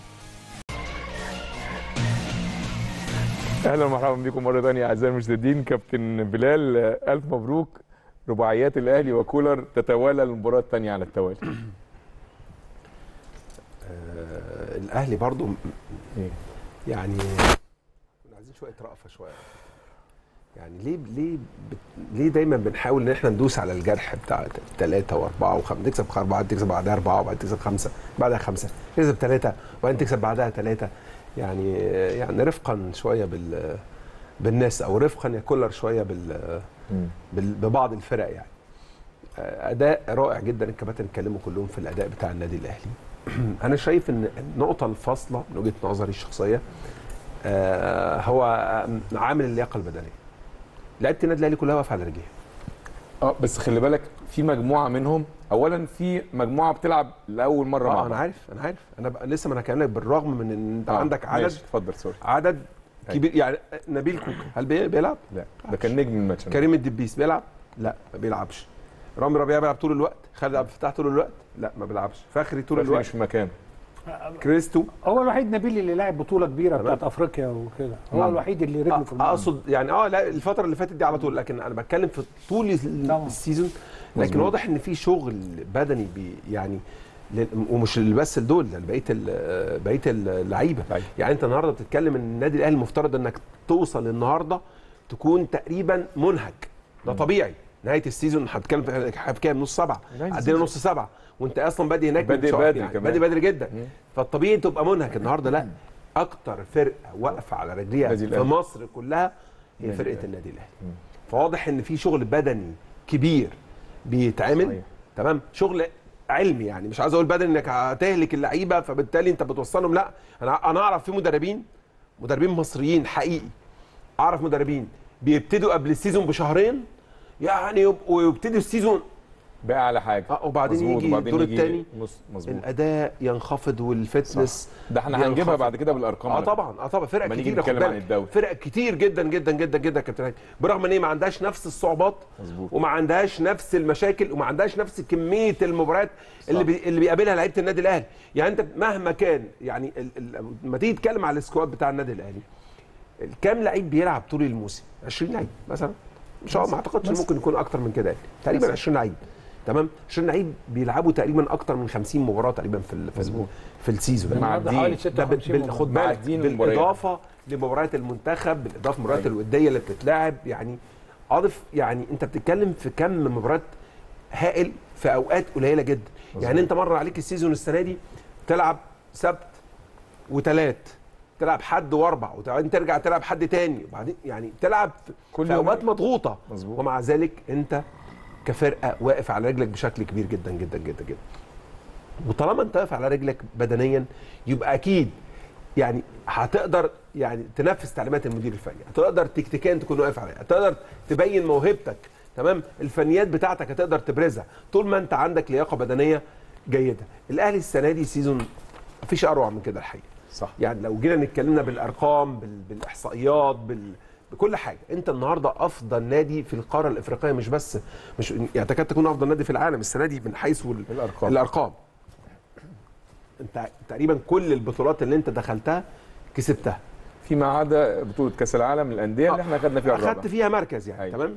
اهلا ومرحبا بكم مره ثانيه اعزائي المشاهدين كابتن بلال آه، الف مبروك رباعيات الاهلي وكولر تتوالى المباراه الثانيه على التوالي آه، الاهلي برضو م- إيه؟ يعني كنا عايزين شويه رأفه شويه يعني ليه ليه بت... ليه دايما بنحاول ان احنا ندوس على الجرح بتاع ثلاثه واربعه وخمسه تكسب اربعه تكسب بعدها اربعه وبعدين تكسب خمسه بعدها خمسه تكسب ثلاثه وبعدين تكسب بعدها ثلاثه يعني يعني رفقا شويه بال بالناس او رفقا يا كولر شويه بال بال- ببعض الفرق يعني آه، اداء رائع جدا الكباتن اتكلموا كلهم في الاداء بتاع النادي الاهلي انا شايف ان النقطه الفاصله من وجهه نظري الشخصيه آه، هو آه، عامل اللياقه البدنيه لعيبه النادي الاهلي كلها واقفه على رجليها اه بس خلي بالك في مجموعه منهم اولا في مجموعه بتلعب لاول مره مع اه بعض انا عارف انا عارف انا بقى لسه ما انا كلامك بالرغم من ان انت آه، عندك عدد ماشي، اتفضل سوري عدد كبير يعني نبيل كوكا هل بي- بيلعب؟ لا ده كان نجم الماتش كريم الدبيس بيلعب؟ لا ما بيلعبش رامي ربيعه بيلعب طول الوقت خالد عبد الفتاح طول الوقت لا ما بيلعبش فخري طول فخري الوقت مش في مكانه كريستو هو الوحيد نبيل اللي لعب بطوله كبيره تمام. بتاعت افريقيا وكده هو نعم. الوحيد اللي رجله في الملعب اقصد يعني اه لا الفتره اللي فاتت دي على طول لكن انا بتكلم في طول ال- طبعا. السيزون لكن مظبوط. واضح ان في شغل بدني بي يعني لل- ومش بس دول بقيه ال- بقيه اللعيبه أيوة. يعني انت النهارده بتتكلم ان النادي الاهلي المفترض انك توصل النهارده تكون تقريبا منهك ده طبيعي نهايه السيزون هتتكلم في احنا كام نص سبعه نهاية عدينا السيزون. نص سبعه وانت اصلا بادئ هناك من بادئ شهر بدري يعني كمان. بادئ بدري جدا مم. فالطبيعي تبقى منهك النهارده لا اكتر فرقه واقفه على رجليها النادي في الأهلي. مصر كلها هي النادي فرقه الأهلي. النادي الاهلي فواضح ان في شغل بدني كبير بيتعمل صحيح. تمام شغل علمي يعني مش عايز اقول بدني انك هتهلك اللعيبه فبالتالي انت بتوصلهم لا انا انا اعرف في مدربين مدربين مصريين حقيقي اعرف مدربين بيبتدوا قبل السيزون بشهرين يعني يبقوا يبتدوا السيزون باعلى حاجه اه وبعدين مظبوط، يجي وبعدين الدور يجي الثاني نص مظبوط الاداء ينخفض والفتنس ده احنا هنجيبها بينخفض. بعد كده بالارقام اه على فكرة. طبعا اه طبعا فرق لما نيجي كتير خد نتكلم عن بالك. الدوري. فرق كتير جدا جدا جدا جدا يا كابتن هاني برغم ان هي ما عندهاش نفس الصعوبات مظبوط. وما عندهاش نفس المشاكل وما عندهاش نفس كميه المباريات اللي بي اللي بيقابلها لعيبه النادي الاهلي يعني انت مهما كان يعني ال- ال- لما تيجي تتكلم على السكواد بتاع النادي الاهلي كام لعيب بيلعب طول الموسم 20 لعيب مثلا مش ما اعتقدش إن ممكن يكون اكتر من كده يعني تقريبا 20 لعيب تمام 20 لعيب بيلعبوا تقريبا اكتر من 50 مباراه تقريبا في ال- في, ال- في السيزون النهارده معديين. حوالي ده بال- 56 بال- خد مباراة. بالك معديين المباريات. بالاضافه لمباريات المنتخب بالاضافه للمباريات الوديه اللي بتتلعب يعني اضف يعني انت بتتكلم في كم مباراه هائل في اوقات قليله جدا يعني انت مر عليك السيزون السنه دي تلعب سبت وثلاث تلعب حد واربع وبعدين ترجع تلعب حد تاني وبعدين يعني تلعب في- كل في يوم. اوقات مضغوطه مظبوط. ومع ذلك انت كفرقه واقف على رجلك بشكل كبير جدا جدا جدا جدا وطالما انت واقف على رجلك بدنيا يبقى اكيد يعني هتقدر يعني تنفذ تعليمات المدير الفني هتقدر تكتيكيا تكون واقف عليها هتقدر تبين موهبتك تمام الفنيات بتاعتك هتقدر تبرزها طول ما انت عندك لياقه بدنيه جيده الاهلي السنه دي سيزون مفيش اروع من كده الحقيقه صح يعني لو جينا نتكلمنا بالارقام بال... بالاحصائيات بال... بكل حاجه انت النهارده افضل نادي في القاره الافريقيه مش بس مش يعني تكاد تكون افضل نادي في العالم السنه دي من حيث ال... الأرقام. الارقام انت تقريبا كل البطولات اللي انت دخلتها كسبتها فيما عدا بطوله كاس العالم للانديه اللي احنا خدنا فيها الرابع اخدت فيها مركز يعني أيوة. تمام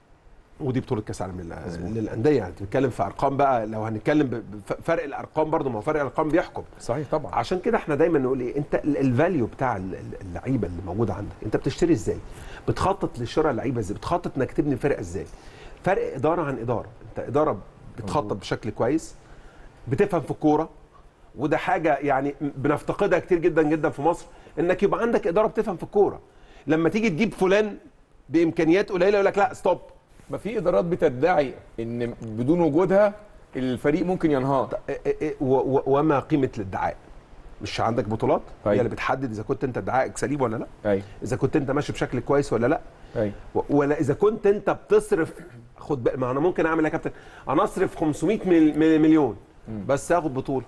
ودي بطوله كاس العالم لل- للانديه يعني بنتكلم في ارقام بقى لو هنتكلم ب- بفرق الارقام برضه ما هو فرق الارقام بيحكم صحيح طبعا عشان كده احنا دايما نقول ايه انت ال- الفاليو بتاع ال- ال- اللعيبه اللي موجوده عندك انت بتشتري ازاي بتخطط لشراء اللعيبه ازاي بتخطط انك تبني فرقه ازاي فرق اداره عن اداره انت اداره بتخطط بشكل كويس بتفهم في الكوره وده حاجه يعني بنفتقدها كتير جدا جدا في مصر انك يبقى عندك اداره بتفهم في الكوره لما تيجي تجيب فلان بامكانيات قليله يقول لك لا ستوب ما في ادارات بتدعي ان بدون وجودها الفريق ممكن ينهار إيه- إيه- و- و- وما قيمه الادعاء مش عندك بطولات أيوة. هي اللي بتحدد اذا كنت انت ادعائك سليم ولا لا ايوه اذا كنت انت ماشي بشكل كويس ولا لا ايوه و- ولا اذا كنت انت بتصرف خد بقى ما انا ممكن اعمل ايه يا كابتن انا اصرف 500 مل- مل- مليون بس اخد بطوله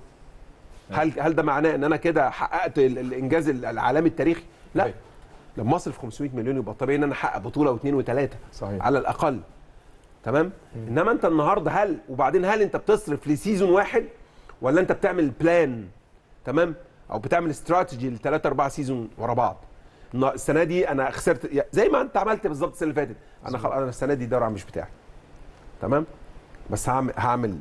هل هل ده معناه ان انا كده حققت ال- الانجاز العالمي التاريخي لا أيوة. لما اصرف 500 مليون يبقى طبيعي ان انا احقق بطوله واثنين وثلاثه صحيح. على الاقل تمام انما انت النهارده هل وبعدين هل انت بتصرف لسيزون واحد ولا انت بتعمل بلان تمام او بتعمل استراتيجي لثلاثة اربعة سيزون ورا بعض النا- السنه دي انا خسرت يا- زي ما انت عملت بالظبط السنه اللي فاتت انا خلاص انا السنه دي دوري مش بتاعي تمام بس هعمل هعمل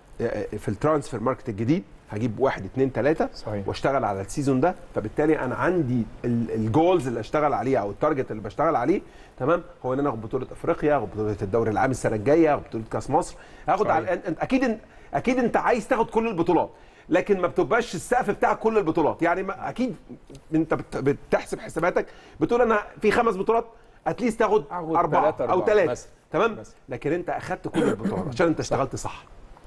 في الترانسفير ماركت الجديد هجيب واحد اثنين ثلاثة صحيح. واشتغل على السيزون ده فبالتالي انا عندي ال- الجولز اللي اشتغل عليها او التارجت اللي بشتغل عليه تمام هو ان انا اخد بطوله افريقيا اخد بطوله الدوري العام السنه الجايه اخد بطوله كاس مصر اخد صحيح. على أنت- اكيد انت اكيد انت عايز تاخد كل البطولات لكن ما بتبقاش السقف بتاعك كل البطولات يعني ما اكيد انت بت- بتحسب حساباتك بتقول انا في خمس بطولات اتليست تاخد أخد اربعه تلاتة او أربعة ثلاثه مثلا. تمام مثلا. لكن انت اخدت كل البطولات عشان انت اشتغلت صح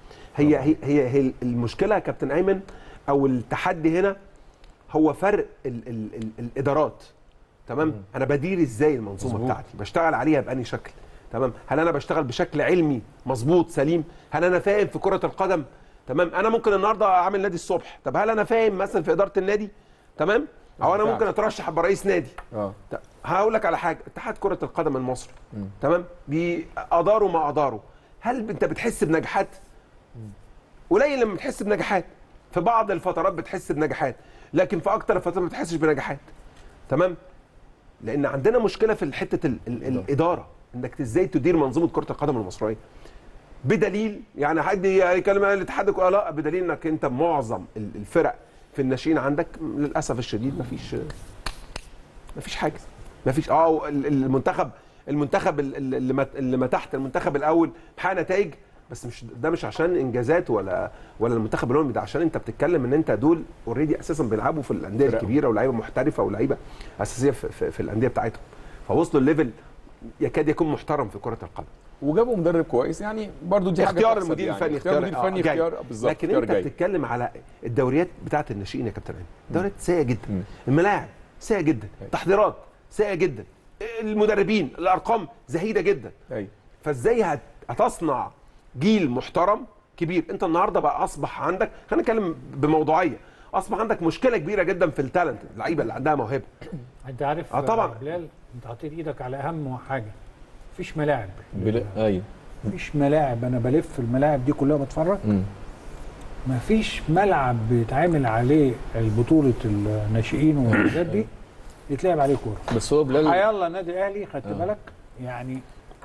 هي هي هي, هي المشكله يا كابتن ايمن او التحدي هنا هو فرق ال ال ال الادارات تمام انا بدير ازاي المنظومه مظبوط. بتاعتي بشتغل عليها بأني شكل تمام هل انا بشتغل بشكل علمي مظبوط سليم هل انا فاهم في كره القدم تمام انا ممكن النهارده اعمل نادي الصبح طب هل انا فاهم مثلا في اداره النادي تمام او انا ينفعش. ممكن اترشح ابقى رئيس نادي اه طب هقول لك على حاجه اتحاد كره القدم المصري تمام باداروا ما اداروا هل انت بتحس بنجاحات قليل لما بتحس بنجاحات في بعض الفترات بتحس بنجاحات لكن في اكتر الفترات ما بتحسش بنجاحات تمام لان عندنا مشكله في حته ال ال الاداره انك ازاي تدير منظومه كره القدم المصريه بدليل يعني حد يكلم عن الاتحاد يقول لا بدليل انك انت معظم ال- الفرق في الناشئين عندك للاسف الشديد مفيش مفيش حاجه مفيش اه ال- المنتخب المنتخب ال- ال- اللي ما اللي ما تحت المنتخب الاول محقق نتائج بس مش ده مش عشان انجازات ولا ولا المنتخب الاولمبي ده عشان انت بتتكلم ان انت دول اوريدي اساسا بيلعبوا في الانديه فرق. الكبيره ولاعيبه محترفه ولاعيبه اساسيه في, في, في الانديه بتاعتهم فوصلوا الليفل يكاد يكون محترم في كره القدم وجابوا مدرب كويس يعني برضو دي حاجه اختيار تحسب المدير يعني. الفني اختيار المدير آه، الفني جاي. اختيار بالظبط لكن اختيار انت جاي. بتتكلم على الدوريات بتاعت الناشئين يا كابتن ايمن دوريات سيئه جدا مم. الملاعب سيئه جدا أيوة. تحضيرات سيئه جدا المدربين الارقام زهيده جدا ايوه فازاي هت- هتصنع جيل محترم كبير انت النهارده بقى اصبح عندك خلينا نتكلم بموضوعيه اصبح عندك مشكله كبيره جدا في التالنت اللعيبه اللي عندها موهبه انت عارف آه طبعاً. بلال انت حطيت ايدك على اهم حاجه مفيش ملاعب بلا ايوه مفيش ملاعب انا بلف الملاعب دي كلها بتفرج مم. مفيش ملعب بيتعمل عليه البطوله الناشئين والحاجات دي يتلعب عليه كوره بس هو بلال يلا النادي الاهلي خدت بالك يعني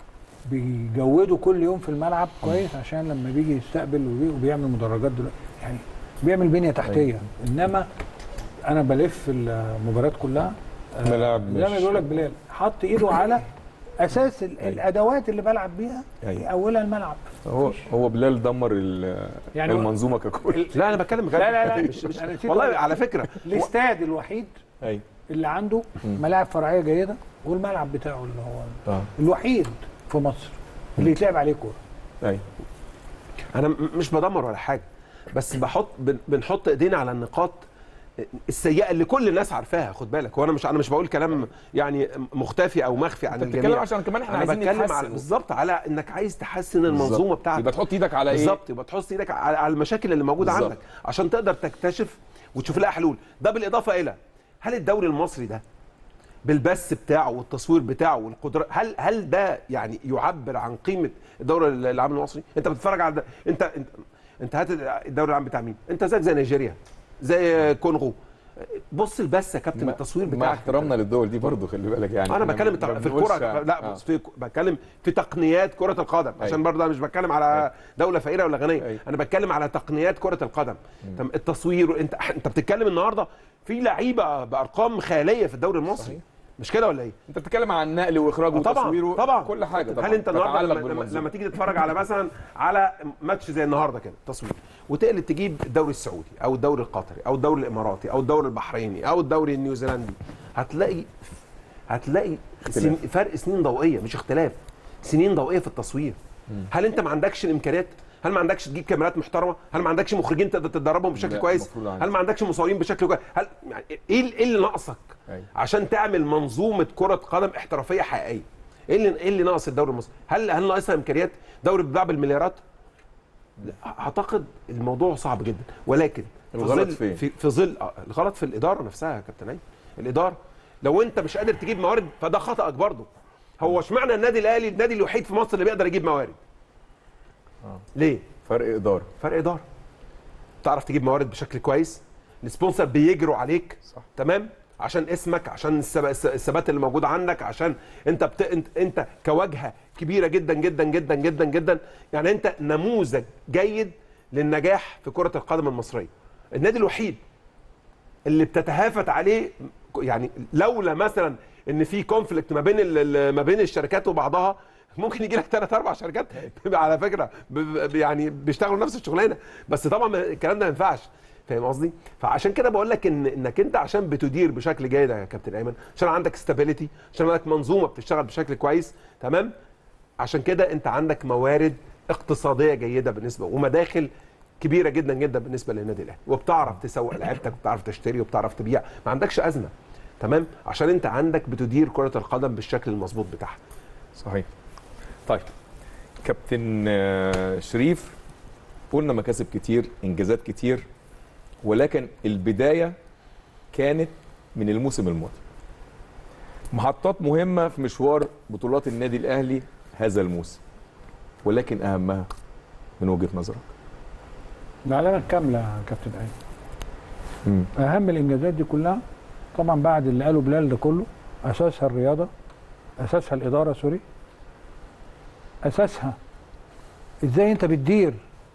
بيجودوا كل يوم في الملعب كويس عشان لما بيجي يستقبل وبي- وبيعمل مدرجات دلوقتي يعني بيعمل بنيه تحتيه انما انا بلف المباريات كلها آه، ملاعب زي ما مش- بيقول لك بلال حط ايده على اساس ال- الادوات اللي بلعب بيها أيوة. اولها الملعب هو هو بلال دمر ال- يعني هو- المنظومه ككل لا انا بتكلم بجد لا، لا، لا. مش مش أنا نسيت والله أقول. على فكره الاستاد الوحيد ايوه اللي عنده ملاعب فرعيه جيده والملعب بتاعه اللي هو اه الوحيد في مصر اللي يتلعب عليه كوره ايوه انا م- مش بدمر ولا حاجه بس بحط بن- بنحط ايدينا على النقاط السيئه اللي كل الناس عارفاها خد بالك وانا مش انا مش بقول كلام يعني مختفي او مخفي عن انت الجميع بتتكلم عشان كمان احنا انا عايزين بتكلم نتحسن على بالظبط على انك عايز تحسن المنظومه بالظبط. بتاعتك يبقى تحط ايدك على ايه بالظبط يبقى تحط ايدك على على المشاكل اللي موجوده بالظبط. عندك عشان تقدر تكتشف وتشوف لها حلول ده بالاضافه الى هل الدوري المصري ده بالبث بتاعه والتصوير بتاعه والقدرات هل هل ده يعني يعبر عن قيمه الدوري العام المصري انت بتتفرج على ده انت انت انت هات الدوري العام بتاع مين انت زيك زي نيجيريا زي كونغو بص بس يا كابتن ما- التصوير مع بتاعك احترامنا للدول دي برضه خلي بالك يعني انا إحنا بتكلم ما تق- في بنقولش- الكوره لا آه. بص في بتكلم في تقنيات كره القدم عشان أيوة. برضه انا مش بتكلم على دوله فقيره ولا غنيه أيوة. انا بتكلم على تقنيات كره القدم تم- التصوير انت انت بتتكلم النهارده في لعيبه بارقام خياليه في الدوري المصري صحيح. مش كده ولا ايه انت بتتكلم عن نقل واخراج آه، طبعا وتصوير و- طبعا كل حاجه طبعا هل انت النهارده تتعلق لما, لما, بالمنظومة. لما تيجي تتفرج على مثلا على ماتش زي النهارده كده تصوير وتقلب تجيب الدوري السعودي او الدوري القطري او الدوري الاماراتي او الدوري البحريني او الدوري النيوزيلندي هتلاقي هتلاقي سن فرق سنين ضوئيه مش اختلاف سنين ضوئيه في التصوير هل انت ما عندكش الامكانيات هل ما عندكش تجيب كاميرات محترمه هل ما عندكش مخرجين تقدر تدربهم بشكل لا، كويس المفروض عندي. هل ما عندكش مصورين بشكل كويس هل يعني ايه ايه اللي ناقصك أيوة. عشان تعمل منظومه كره قدم احترافيه حقيقيه ايه اللي ايه اللي ناقص الدوري المصري هل هل ناقصها امكانيات دوري بيتباع بالمليارات لا، اعتقد الموضوع صعب جدا ولكن في الغلط ظل فين؟ في, في ظل آه، الغلط في الاداره نفسها يا كابتن ايمن الاداره لو انت مش قادر تجيب موارد فده خطأك برضه هو اشمعنى النادي الاهلي النادي الوحيد في مصر اللي بيقدر يجيب موارد ليه فرق اداره فرق اداره تعرف تجيب موارد بشكل كويس السبونسر بيجروا عليك صح. تمام عشان اسمك عشان السب- الس- الثبات اللي موجود عندك عشان انت بت... انت, انت كواجهه كبيره جدا جدا جدا جدا جدا يعني انت نموذج جيد للنجاح في كره القدم المصريه النادي الوحيد اللي بتتهافت عليه يعني لولا مثلا ان في كونفليكت ما بين ال- ال- ما بين الشركات وبعضها ممكن يجي لك ثلاث اربع شركات على فكره ب- ب- يعني بيشتغلوا نفس الشغلانه بس طبعا الكلام ده ما ينفعش فاهم قصدي؟ فعشان كده بقول لك ان انك انت عشان بتدير بشكل جيد يا كابتن ايمن عشان عندك استابيليتي عشان عندك منظومه بتشتغل بشكل كويس تمام؟ عشان كده انت عندك موارد اقتصاديه جيده بالنسبه ومداخل كبيره جدا جدا بالنسبه للنادي الاهلي وبتعرف تسوق لعيبتك وبتعرف تشتري وبتعرف تبيع ما عندكش ازمه تمام عشان انت عندك بتدير كره القدم بالشكل المظبوط بتاعها صحيح طيب كابتن آه، شريف قلنا مكاسب كتير انجازات كتير ولكن البدايه كانت من الموسم الماضي محطات مهمه في مشوار بطولات النادي الاهلي هذا الموسم ولكن اهمها من وجهه نظرك العلامه الكامله يا كابتن ايمن اهم الانجازات دي كلها طبعا بعد اللي قاله بلال ده كله اساسها الرياضه اساسها الاداره سوري اساسها ازاي انت بتدير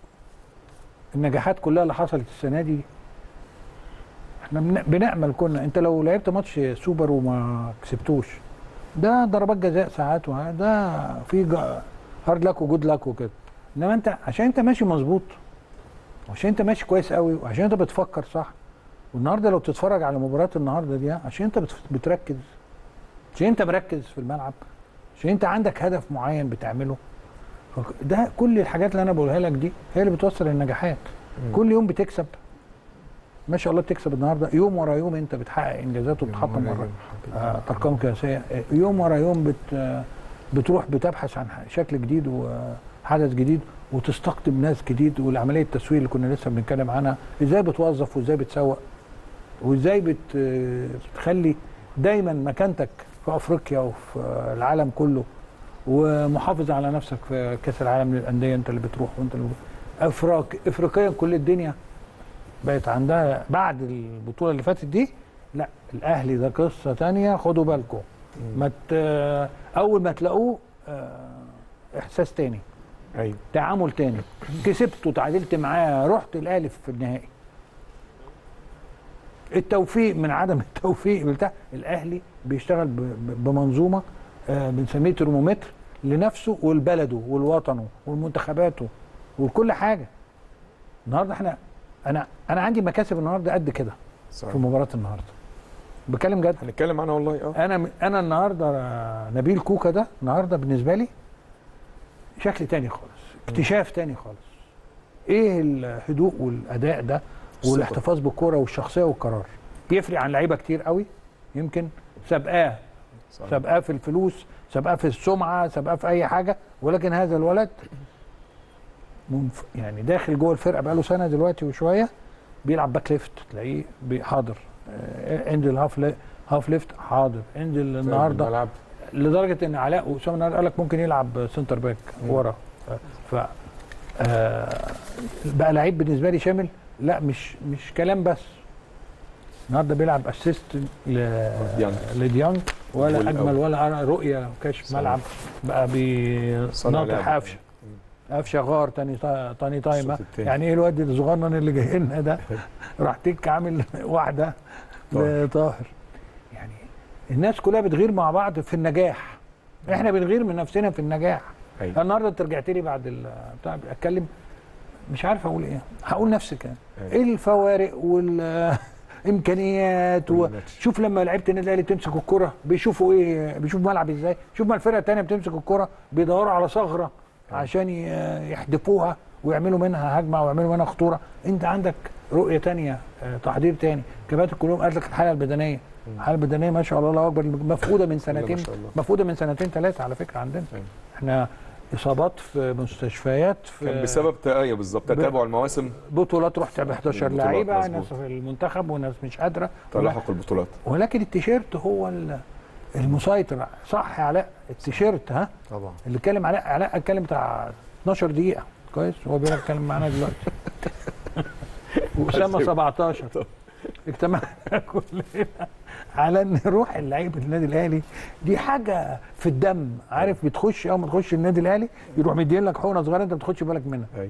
النجاحات كلها اللي حصلت السنه دي احنا بن- بنامل كنا انت لو لعبت ماتش سوبر وما كسبتوش ده ضربات جزاء ساعات وه- ده في جا- هارد لك وجود لك وكده انما انت عشان انت ماشي مظبوط وعشان انت ماشي كويس قوي وعشان انت بتفكر صح والنهارده لو تتفرج على مباراه النهارده دي عشان انت بت- بتركز عشان انت مركز في الملعب عشان انت عندك هدف معين بتعمله فك- ده كل الحاجات اللي انا بقولها لك دي هي اللي بتوصل النجاحات كل يوم بتكسب ما شاء الله بتكسب النهارده يوم ورا يوم انت بتحقق انجازات وبتحطم مرة آه، ارقام قياسيه آه، يوم ورا يوم بت آه، بتروح بتبحث عن ح- شكل جديد وحدث جديد وتستقطب ناس جديد والعمليه التسويق اللي كنا لسه بنتكلم عنها ازاي بتوظف وازاي بتسوق وازاي بت آه، بتخلي دايما مكانتك في افريقيا وفي آه، العالم كله ومحافظ على نفسك في كاس العالم للانديه انت اللي بتروح وانت اللي افراق افريقيا كل الدنيا بقت عندها بعد البطوله اللي فاتت دي لا الاهلي ده قصه تانية خدوا بالكم ما ت- اول ما تلاقوه آه، احساس تاني ايوه تعامل تاني كسبت وتعادلت معاه رحت الاهلي في النهائي التوفيق من عدم التوفيق بتاع الاهلي بيشتغل ب- ب- بمنظومه آه، بنسميه ترمومتر لنفسه ولبلده ولوطنه ولمنتخباته ولكل حاجه النهارده احنا انا انا عندي مكاسب النهارده قد كده في صحيح مباراه النهارده بتكلم جد هنتكلم عنها والله اه انا انا النهارده نبيل كوكا ده النهارده بالنسبه لي شكل تاني خالص اكتشاف تاني خالص ايه الهدوء والاداء ده والاحتفاظ بالكوره والشخصيه والقرار بيفرق عن لعيبه كتير قوي يمكن سابقاه صحيح. سابقاه في الفلوس سابقاه في السمعه سابقاه في اي حاجه ولكن هذا الولد منف... يعني داخل جوه الفرقه بقاله سنه دلوقتي وشويه بيلعب باك ليفت تلاقيه بي- حاضر آه، انزل هاف لي... هاف ليفت حاضر انزل النهارده الملعب لدرجه ان علاء واسامه النهارده قال لك ممكن يلعب سنتر باك ورا ف آه، بقى لعيب بالنسبه لي شامل لا مش مش كلام بس النهارده بيلعب اسيست ديانج. لديانج ولا جول اجمل أول. ولا رؤيه كشف صحيح. ملعب بقى صنع بناطح لعب. قفشه قفشه غار تاني تا- تاني تايمه الشوط التاني. يعني ايه الواد الصغنن اللي جاي لنا ده راح تك عامل واحده طاهر. لطاهر يعني الناس كلها بتغير مع بعض في النجاح احنا بنغير من نفسنا في النجاح أيوة. النهارده انت رجعت لي بعد ال- بتاع اتكلم مش عارف اقول ايه هقول نفس الكلام أيوة. ايه الفوارق والامكانيات والماتش. شوف لما لعيبه النادي الاهلي بتمسك الكره بيشوفوا ايه بيشوفوا ملعب ازاي شوف ما الفرقه الثانيه بتمسك الكره بيدوروا على ثغره عشان ي- يحدفوها ويعملوا منها هجمه ويعملوا منها خطوره انت عندك رؤيه تانية آه، تحضير تاني كباتن كلهم قالت لك الحاله البدنيه الحاله البدنيه ما شاء الله الله اكبر مفقوده من سنتين شاء الله. مفقوده من سنتين ثلاثه على فكره عندنا أيوة. احنا اصابات في مستشفيات في كان بسبب ت- ايوه بالظبط تتابع المواسم بطولات رحت ب 11 البطولات، لعيبه مظبوط. ناس في المنتخب وناس مش قادره تلاحق البطولات ولكن التيشيرت هو ال- المسيطر صح يا علاء التيشيرت ها طبعا اللي اتكلم علاء علاء اتكلم بتاع 12 دقيقه كويس هو بيقول اتكلم معانا دلوقتي واسامه 17 اجتمعنا كلنا على ان روح اللعيبه النادي الاهلي دي حاجه في الدم عارف بتخش اول ما تخش النادي الاهلي يروح مدين لك حقنه صغيره انت ما بتاخدش بالك منها ايوه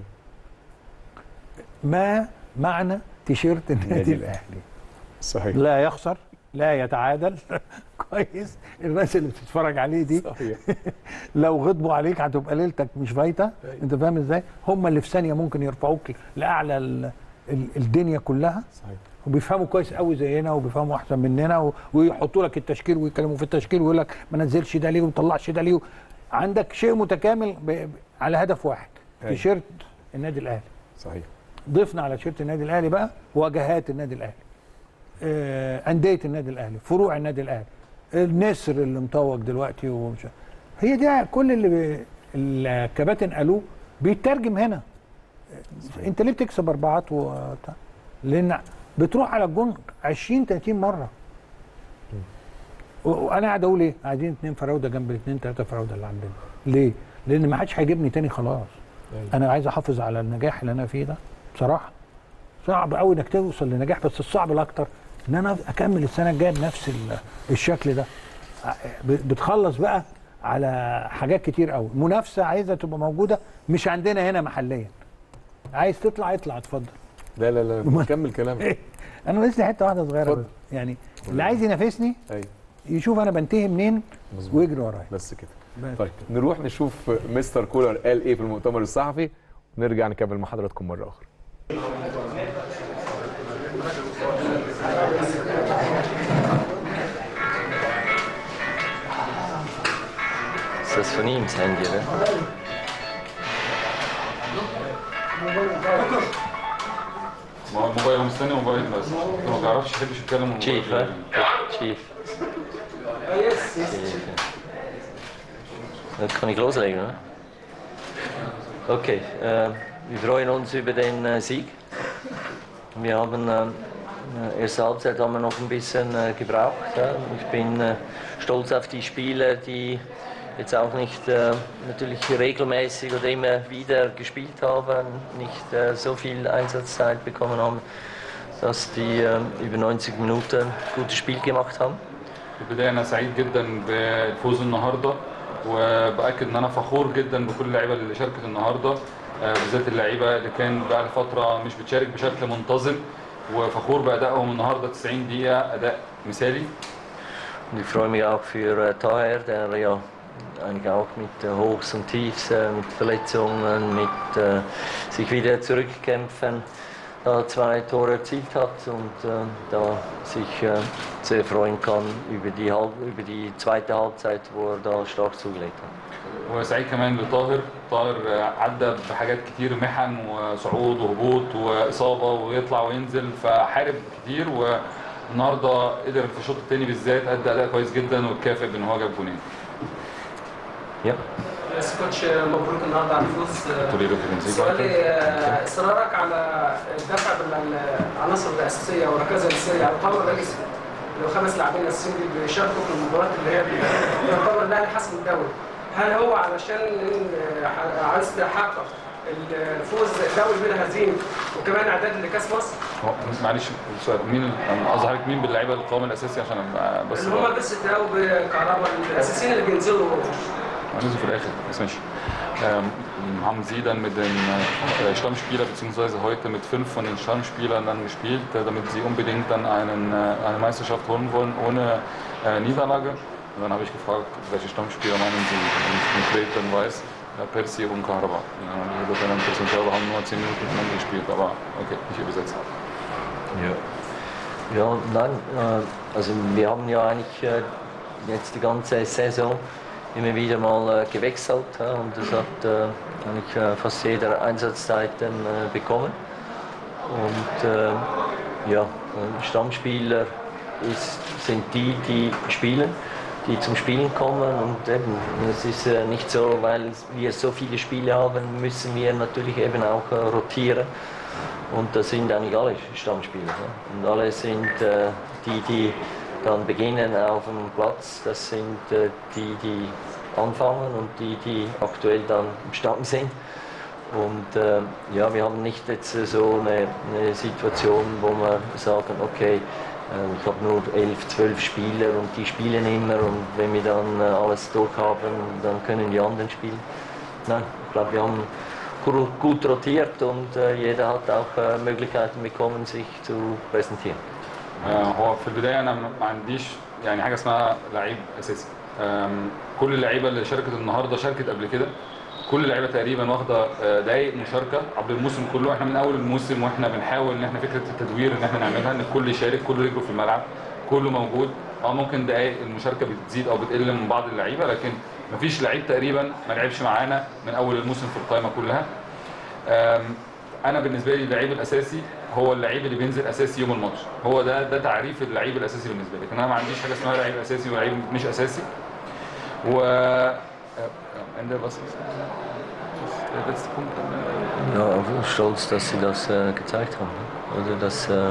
ما معنى تيشيرت النادي الاهلي صحيح لا يخسر لا يتعادل كويس الناس اللي بتتفرج عليه دي صحيح لو غضبوا عليك هتبقى ليلتك مش فايته انت فاهم ازاي هم اللي في ثانيه ممكن يرفعوك لاعلى ال- ال- الدنيا كلها صحيح وبيفهموا كويس قوي زينا وبيفهموا احسن مننا و- ويحطوا لك التشكيل ويتكلموا في التشكيل ويقول لك ما نزلش ده ليه وما طلعش ده ليه عندك شيء متكامل ب... ب- على هدف واحد أيوة. تيشيرت النادي الاهلي صحيح ضفنا على تيشيرت النادي الاهلي بقى واجهات النادي الاهلي آه، انديه النادي الاهلي فروع النادي الاهلي النسر اللي متوج دلوقتي ومش هي دي كل اللي بي... الكباتن قالوه بيترجم هنا انت ليه بتكسب اربعات و لان بتروح على الجون 20 30 مره و- وانا قاعد اقول ايه عايزين اثنين فراوده جنب الاثنين ثلاثه فراوده اللي عندنا ليه لان ما حدش هيجيبني تاني خلاص انا عايز احافظ على النجاح اللي انا فيه ده بصراحه صعب قوي انك توصل لنجاح بس الصعب الاكتر ان انا اكمل السنه الجايه بنفس ال- الشكل ده ب- بتخلص بقى على حاجات كتير قوي منافسه عايزه تبقى موجوده مش عندنا هنا محليا عايز تطلع اطلع اتفضل لا لا لا كمل كلامك انا لسه حته واحده صغيره اتفضل. بس يعني اللي عايز ينافسني ايوه يشوف انا بنتهي منين مظبوط ويجري ورايا بس كده بس. طيب نروح نشوف مستر كولر قال ايه في المؤتمر الصحفي ونرجع نكمل مع حضراتكم مره اخرى Ist das von ihm, das Handy, oder? ما هو الموبايل هو مستني موبايل بس هو ما بيعرفش يحبش يتكلم من Chief, الموبايل. hè? Chief. Chief. Dann kann ich loslegen, oder? Okay, äh, wir freuen uns über den äh, Sieg. Wir haben äh, erste Halbzeit haben wir noch ein bisschen äh, gebraucht. Ja. Ich bin äh, stolz auf die Spieler, die jetzt auch nicht äh, natürlich regelmäßig oder immer wieder gespielt haben, nicht äh, so viel Einsatzzeit bekommen haben, dass die äh, über 90 Minuten ein gutes Spiel gemacht haben. في البدايه انا سعيد جدا بفوز النهارده وباكد ان انا فخور جدا بكل اللعيبه اللي شاركت النهارده آه، بالذات اللعيبه اللي كان بقى فتره مش بتشارك بشكل منتظم وفخور بادائهم النهارده 90 دقيقه اداء مثالي Und ich freue mich auch für äh, Taher, der ja eigentlich auch mit äh, Hochs und Tiefs, äh, mit Verletzungen, mit äh, sich wieder zurückkämpfen, da zwei Tore erzielt hat und äh, da sich äh, sehr freuen kann über die, Halb über die zweite Halbzeit, wo er da stark zugelegt hat. وسعيد كمان لطاهر طاهر آه، عدى بحاجات كتير محن وصعود وهبوط واصابه ويطلع وينزل فحارب كتير والنهارده قدر في الشوط الثاني بالذات ادى اداء كويس جدا واتكافئ بان هو جاب جونين Ja. بس كوتش مبروك النهارده على الفوز تقول له في سؤالي آه، اصرارك على الدفع بالعناصر الاساسيه والركائز الاساسيه على القائمه الرئيسي لو خمس لاعبين اساسيين اللي بيشاركوا في المباريات اللي هي يعتبر الاهلي حسم الدوري هل هو علشان آه، عايز تحقق الفوز الدوري بلا هزيمه وكمان اعداد لكاس مصر هو معلش سؤال مين أنا قصدي حضرتك مين باللعيبه القوام الاساسي عشان أبقى بس اللي هم بس تلاقوا بكهرباء الاساسيين اللي بينزلوا هننزل في الاخر بس ماشي Ähm, haben Sie dann mit den äh, Stammspieler bzw. heute mit fünf von den Stammspielern dann gespielt, äh, damit Sie unbedingt dann einen, äh, eine Meisterschaft holen wollen ohne äh, Niederlage? Und dann habe ich gefragt, welche Stammspieler meinen Sie? Und ich konkret dann weiß, ja, Persi und Kahraba. Ja, die Lieutenant Persi und Kahraba haben nur 10 Minuten miteinander gespielt, aber okay, nicht übersetzt. Ja. Ja, nein, äh, also wir haben ja eigentlich äh, jetzt die ganze Saison immer wieder mal äh, gewechselt ja, und das hat äh, eigentlich äh, fast jeder Einsatzzeiten äh, bekommen. Und äh, ja, äh, Stammspieler ist, sind die, die spielen, die zum Spielen kommen und eben, es ist äh, nicht so, weil wir so viele Spiele haben, müssen wir natürlich eben auch äh, rotieren. Und das sind eigentlich alle Stammspieler. Ja. Und alle sind äh, die, die dann beginnen auf dem Platz. Das sind äh, die, die anfangen und die, die aktuell dann im Stamm sind. Und äh, ja, wir haben nicht jetzt äh, so eine, eine Situation, wo wir sagen, okay, äh, ich habe nur elf, zwölf Spieler und die spielen immer und wenn wir dann äh, alles durchhaben, dann können die anderen spielen. Nein, ich glaube, wir haben gu- gut rotiert und äh, jeder hat auch äh, Möglichkeiten bekommen, sich zu präsentieren. آه، هو في البدايه انا ما ما عنديش يعني حاجه اسمها لعيب اساسي آم، كل اللعيبه اللي شاركت النهارده شاركت قبل كده كل اللعيبه تقريبا واخده آه، دقايق مشاركه عبر الموسم كله احنا من اول الموسم واحنا بنحاول ان احنا فكره التدوير ان احنا نعملها ان الكل يشارك كله رجله في الملعب كله موجود اه ممكن دقايق المشاركه بتزيد او بتقل من بعض اللعيبه لكن مفيش لعيب تقريبا ما لعبش معانا من اول الموسم في القائمه كلها آم، انا بالنسبه لي اللعيب الاساسي هو اللعيب اللي بينزل اساسي يوم الماتش هو ده ده تعريف اللعيب الاساسي بالنسبه لي لكن انا ما عنديش حاجه اسمها لعيب اساسي ولعيب مش اساسي و Ende was ist der letzte Punkt? Ja, auch stolz, dass Sie das äh, gezeigt haben. ne? Oder das. Äh,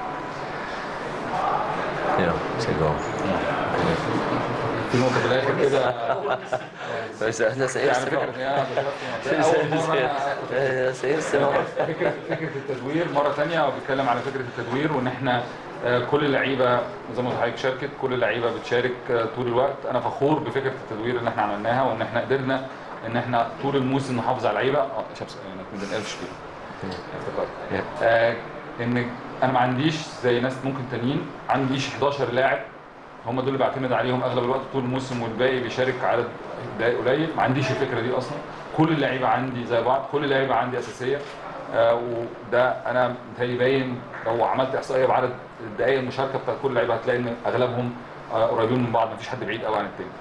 ja, ist egal. في نقطه في الاخر كده Das ist das يعني erste Mal. فكره يا Das ده اول مره ist das erste Mal. فكره فكره التدوير مره ثانيه هو بيتكلم على فكره التدوير وان احنا آه، كل اللعيبه زي ما قلت لحضرتك شاركت كل اللعيبه بتشارك آه، طول الوقت انا فخور بفكره التدوير اللي احنا عملناها وان احنا قدرنا ان احنا طول الموسم نحافظ على اللعيبه اه شابس من الالف شبيه افتكرت آه، ان انا ما عنديش زي ناس ممكن تانيين عنديش 11 لاعب هم دول اللي بعتمد عليهم اغلب الوقت طول الموسم والباقي بيشارك عدد دقائق قليل ما عنديش الفكره دي اصلا كل اللعيبه عندي زي بعض كل اللعيبه عندي اساسيه آه، وده انا متهيألي باين لو عملت احصائيه بعدد الدقائق المشاركه بتاعت كل اللعيبه هتلاقي ان اغلبهم آه، قريبين من بعض مفيش حد بعيد قوي عن التاني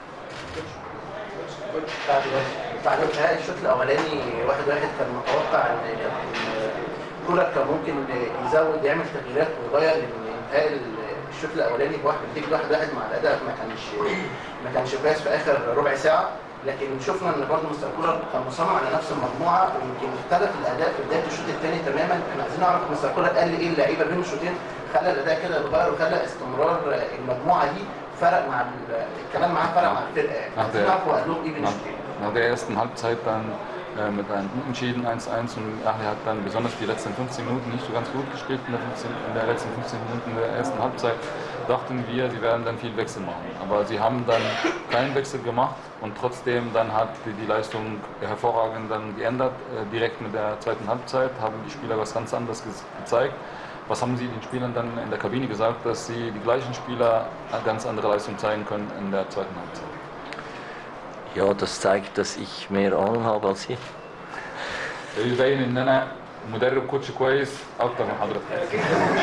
بعد انتهاء الشوط الاولاني واحد واحد كان متوقع ان إن كولر كان ممكن يزود يعمل تغييرات ويغير لان انتهاء الشوط الاولاني بواحد نتيجه واحد واحد مع الاداء ما كانش ما كانش كويس في اخر ربع ساعه لكن شفنا ان برضه مستر كولر كان مصمم على نفس المجموعه ويمكن اختلف الاداء في بدايه الشوط الثاني تماما احنا عايزين نعرف مستر كولر قال ايه اللعيبه بين الشوطين خلى الاداء كده يتغير وخلى استمرار المجموعه دي فرق مع ال- الكلام معاه فرق مع الفرقه يعني Nach عايزين der, نعرف هو قال لهم ايه بين nach, الشوطين nach der ersten Halbzeit dann äh, mit einem Unentschieden 1-1 und Ahli hat dann besonders die letzten 15 Minuten nicht so ganz gut gespielt in der, 15, in der letzten 15 Minuten der ersten Halbzeit. Dachten wir, sie werden dann viel Wechsel machen. Aber sie haben dann keinen Wechsel gemacht und trotzdem dann hat die, die Leistung hervorragend dann geändert. Äh, direkt mit der zweiten Halbzeit haben die Spieler was ganz anderes ge gezeigt. Was haben Sie den Spielern dann in der Kabine gesagt, dass sie die gleichen Spieler eine ganz andere Leistung zeigen können in der zweiten Halbzeit? Ja, das zeigt, dass ich mehr Ahnung habe als Sie. يبين ان انا مدرب كوتش كويس اكتر من حضرتك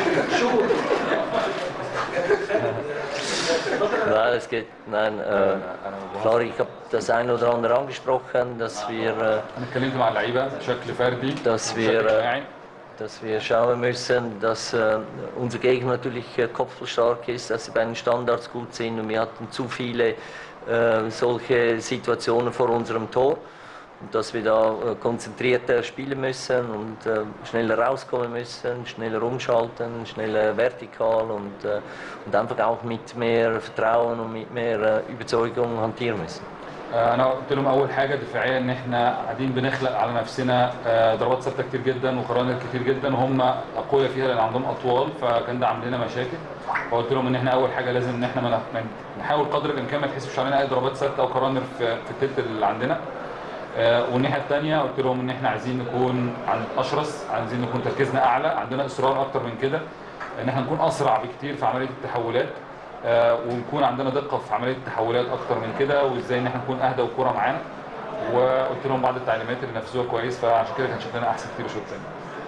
Nein, es geht, nein, äh, klar, ich habe das ein oder andere angesprochen, dass wir, äh, انا اتكلمت مع اللعيبه بشكل فردي dass بشكل wir, äh, جماعي dass wir schauen müssen, dass äh, unser Gegner natürlich äh, kopfballstark ist, dass sie bei den Standards gut sind und wir hatten zu viele äh, solche Situationen vor unserem Tor und dass wir da äh, konzentrierter spielen müssen und äh, schneller rauskommen müssen, schneller umschalten, schneller vertikal und, äh, und einfach auch mit mehr Vertrauen und mit mehr äh, Überzeugung hantieren müssen. آه، انا قلت لهم اول حاجه دفاعيه ان احنا قاعدين بنخلق على نفسنا آه، ضربات ثابته كتير جدا وقرانات كتير جدا وهم اقوياء فيها لان عندهم اطوال فكان ده عامل لنا مشاكل فقلت لهم ان احنا اول حاجه لازم ان احنا ما نح- ما نحاول قدر الامكان ما تحسبش علينا اي ضربات ثابته او قرانر في في التلت اللي عندنا آه، والناحيه الثانيه قلت لهم ان احنا عايزين نكون عن اشرس عايزين نكون تركيزنا اعلى عندنا اصرار اكتر من كده ان احنا نكون اسرع بكتير في عمليه التحولات آه، ونكون عندنا دقه في عمليه التحولات اكتر من كده وازاي ان احنا نكون اهدى والكوره معانا وقلت لهم بعض التعليمات اللي نفذوها كويس فعشان كده كان شكلنا احسن كتير الشوط الثاني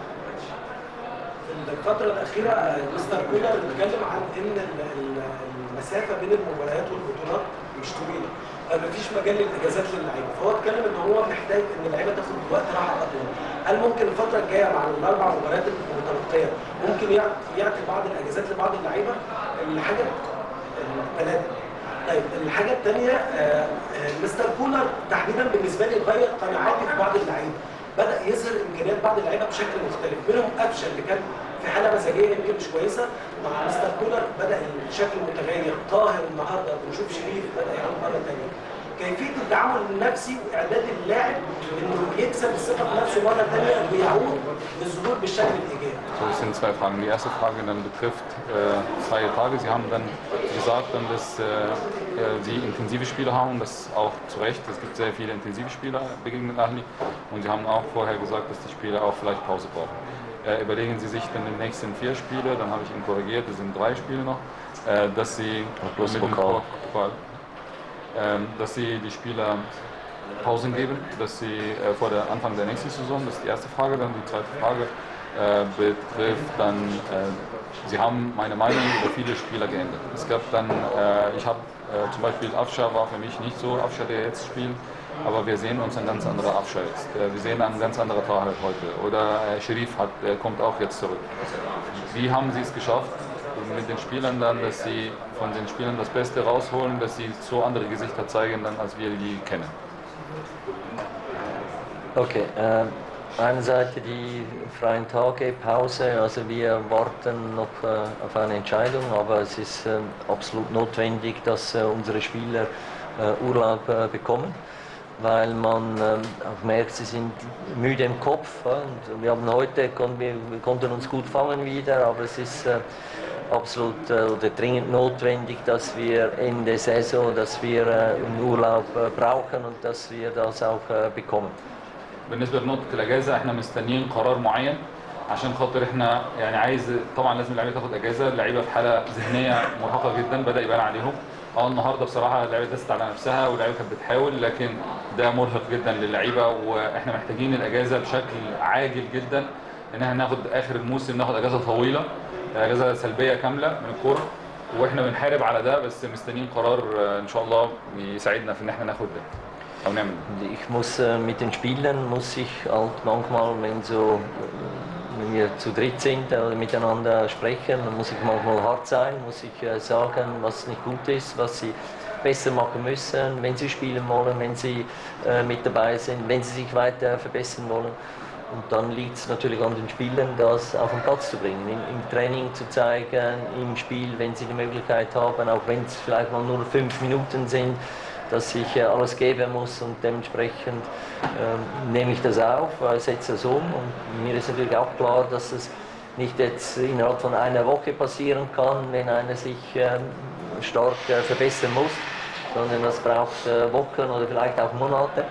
في الفترة الأخيرة آه، مستر كولر اتكلم عن إن ال- ال- المسافة بين المباريات والبطولات مش طويلة آه، مفيش مجال للإجازات للعيبة فهو اتكلم إن هو محتاج إن اللعيبة تاخد وقت راحة أطول هل ممكن الفترة الجاية مع الأربع مباريات المتبقية ممكن يعطي يعطي بعض الإجازات لبعض اللعيبة الحاجة البلد طيب الحاجة الثانية آه، آه، مستر كولر تحديدا بالنسبة لي غير قناعاتي في بعض اللعيبة بدأ يظهر إمكانيات بعض اللعيبة بشكل مختلف منهم قفشة اللي كان في حالة مزاجية يمكن مش كويسة مع مستر كولر بدأ الشكل متغير طاهر النهاردة بنشوف شريف بدأ يعود مرة ثانية كيفية التعامل النفسي وإعداد اللاعب إنه يكسب الثقة في نفسه مرة ثانية ويعود للظهور بالشكل الإيجابي So, es sind zwei Fragen. Die erste Frage dann betrifft äh, freie Tage. Sie haben dann gesagt, dann, dass äh, äh, Sie intensive Spiele haben, das auch zu Recht. Es gibt sehr viele intensive Spieler gegen Ahli und Sie haben auch vorher gesagt, dass die Spieler auch vielleicht Pause brauchen. Äh, überlegen Sie sich dann die nächsten vier Spiele, dann habe ich ihn korrigiert, es sind drei Spiele noch, äh, dass Sie plus mit dem Pokal. Pokal, ähm, dass Sie die Spieler Pausen geben, dass Sie äh, vor der Anfang der nächsten Saison, das ist die erste Frage, dann die zweite Frage äh, betrifft dann, äh, Sie haben meine Meinung über viele Spieler geändert. Es gab dann, äh, ich habe äh, zum Beispiel Afscha war für mich nicht so Afscha, der jetzt spielt, aber wir sehen uns ein ganz anderer Afscha jetzt. Äh, wir sehen ein ganz anderer Tahir heute. Oder äh, Sherif hat, äh, kommt auch jetzt zurück. Wie haben Sie es geschafft, mit den Spielern dann, dass Sie von den Spielern das Beste rausholen, dass sie so andere Gesichter zeigen, dann, als wir die kennen? Okay, äh, eine Seite die freien Tage, Pause, also wir warten noch äh, auf eine Entscheidung, aber es ist äh, absolut notwendig, dass äh, unsere Spieler äh, Urlaub äh, bekommen, weil man ähm, auch merkt, sie sind müde im Kopf ja, und wir haben heute, kon wir, wir konnten uns gut fangen wieder, aber es ist äh, absolut äh, oder dringend notwendig, dass wir Ende Saison, dass wir äh, einen Urlaub äh, brauchen und dass wir das auch äh, bekommen. بالنسبه لنقطه الاجازه احنا مستنيين قرار معين عشان خاطر احنا يعني عايز طبعا لازم اللعيبه تاخد اجازه اللعيبه في حاله ذهنيه مرهقه جدا بدا يبان عليهم اه النهارده بصراحه اللعيبه دست على نفسها واللعيبه كانت بتحاول لكن ده مرهق جدا للعيبه واحنا محتاجين الاجازه بشكل عاجل جدا ان احنا ناخد اخر الموسم ناخد اجازه طويله اجازه سلبيه كامله من الكوره واحنا بنحارب على ده بس مستنيين قرار آه، ان شاء الله يساعدنا في ان احنا ناخد ده او نعمل ده. Und Ich muss äh, mit den Spielern, muss ich halt manchmal, wenn, so, wenn wir zu dritt sind oder miteinander sprechen, dann muss ich manchmal hart sein, muss ich äh, sagen, was nicht gut ist, was sie besser machen müssen, wenn sie spielen wollen, wenn sie äh, mit dabei sind, wenn sie sich weiter verbessern wollen. Und dann liegt es natürlich an den Spielern, das auf den Platz zu bringen, im, im Training zu zeigen, im Spiel, wenn sie die Möglichkeit haben, auch wenn es vielleicht mal nur fünf Minuten sind, dass ich äh, alles geben muss und dementsprechend ähm, nehme ich das auf, äh, setze das um und mir ist natürlich auch klar, dass es nicht jetzt innerhalb von einer Woche passieren kann, wenn einer sich ähm, stark äh, verbessern muss, sondern das braucht äh, Wochen oder vielleicht auch Monate.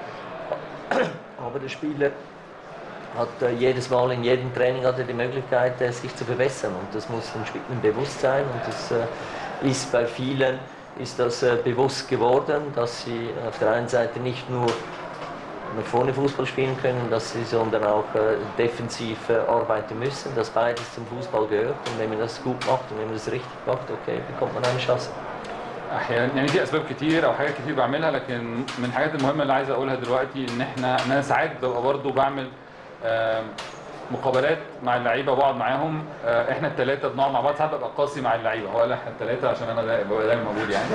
Aber der Spieler hat äh, jedes Mal in jedem Training hat er die Möglichkeit, äh, sich zu verbessern und das muss den Spielern bewusst sein und das äh, ist bei vielen ist das äh, bewusst geworden, dass sie auf der einen Seite nicht nur nach vorne Fußball spielen können, dass sie sondern auch äh, defensiv äh, arbeiten müssen, dass beides zum Fußball gehört und wenn man das gut macht und wenn man das richtig macht, okay, bekommt man eine Chance. احيانا يعني في اسباب كتير او حاجات كتير بعملها لكن من الحاجات المهمه اللي عايز اقولها دلوقتي ان احنا ان انا ساعات ببقى برضه بعمل آم، مقابلات مع اللعيبه وبقعد معاهم آه، احنا الثلاثه بنقعد مع بعض ساعات ببقى قاسي مع اللعيبه هو قال احنا الثلاثه عشان انا دا- ببقى دايما موجود يعني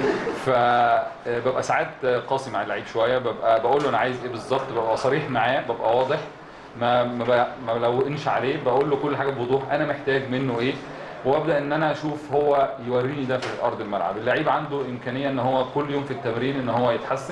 فببقى ساعات قاسي مع اللعيب شويه ببقى بقول له انا عايز ايه بالظبط ببقى صريح معاه ببقى واضح ما ما ب- ما بلونش عليه بقول له كل حاجه بوضوح انا محتاج منه ايه وابدا ان انا اشوف هو يوريني ده في ارض الملعب اللعيب عنده امكانيه ان هو كل يوم في التمرين ان هو يتحسن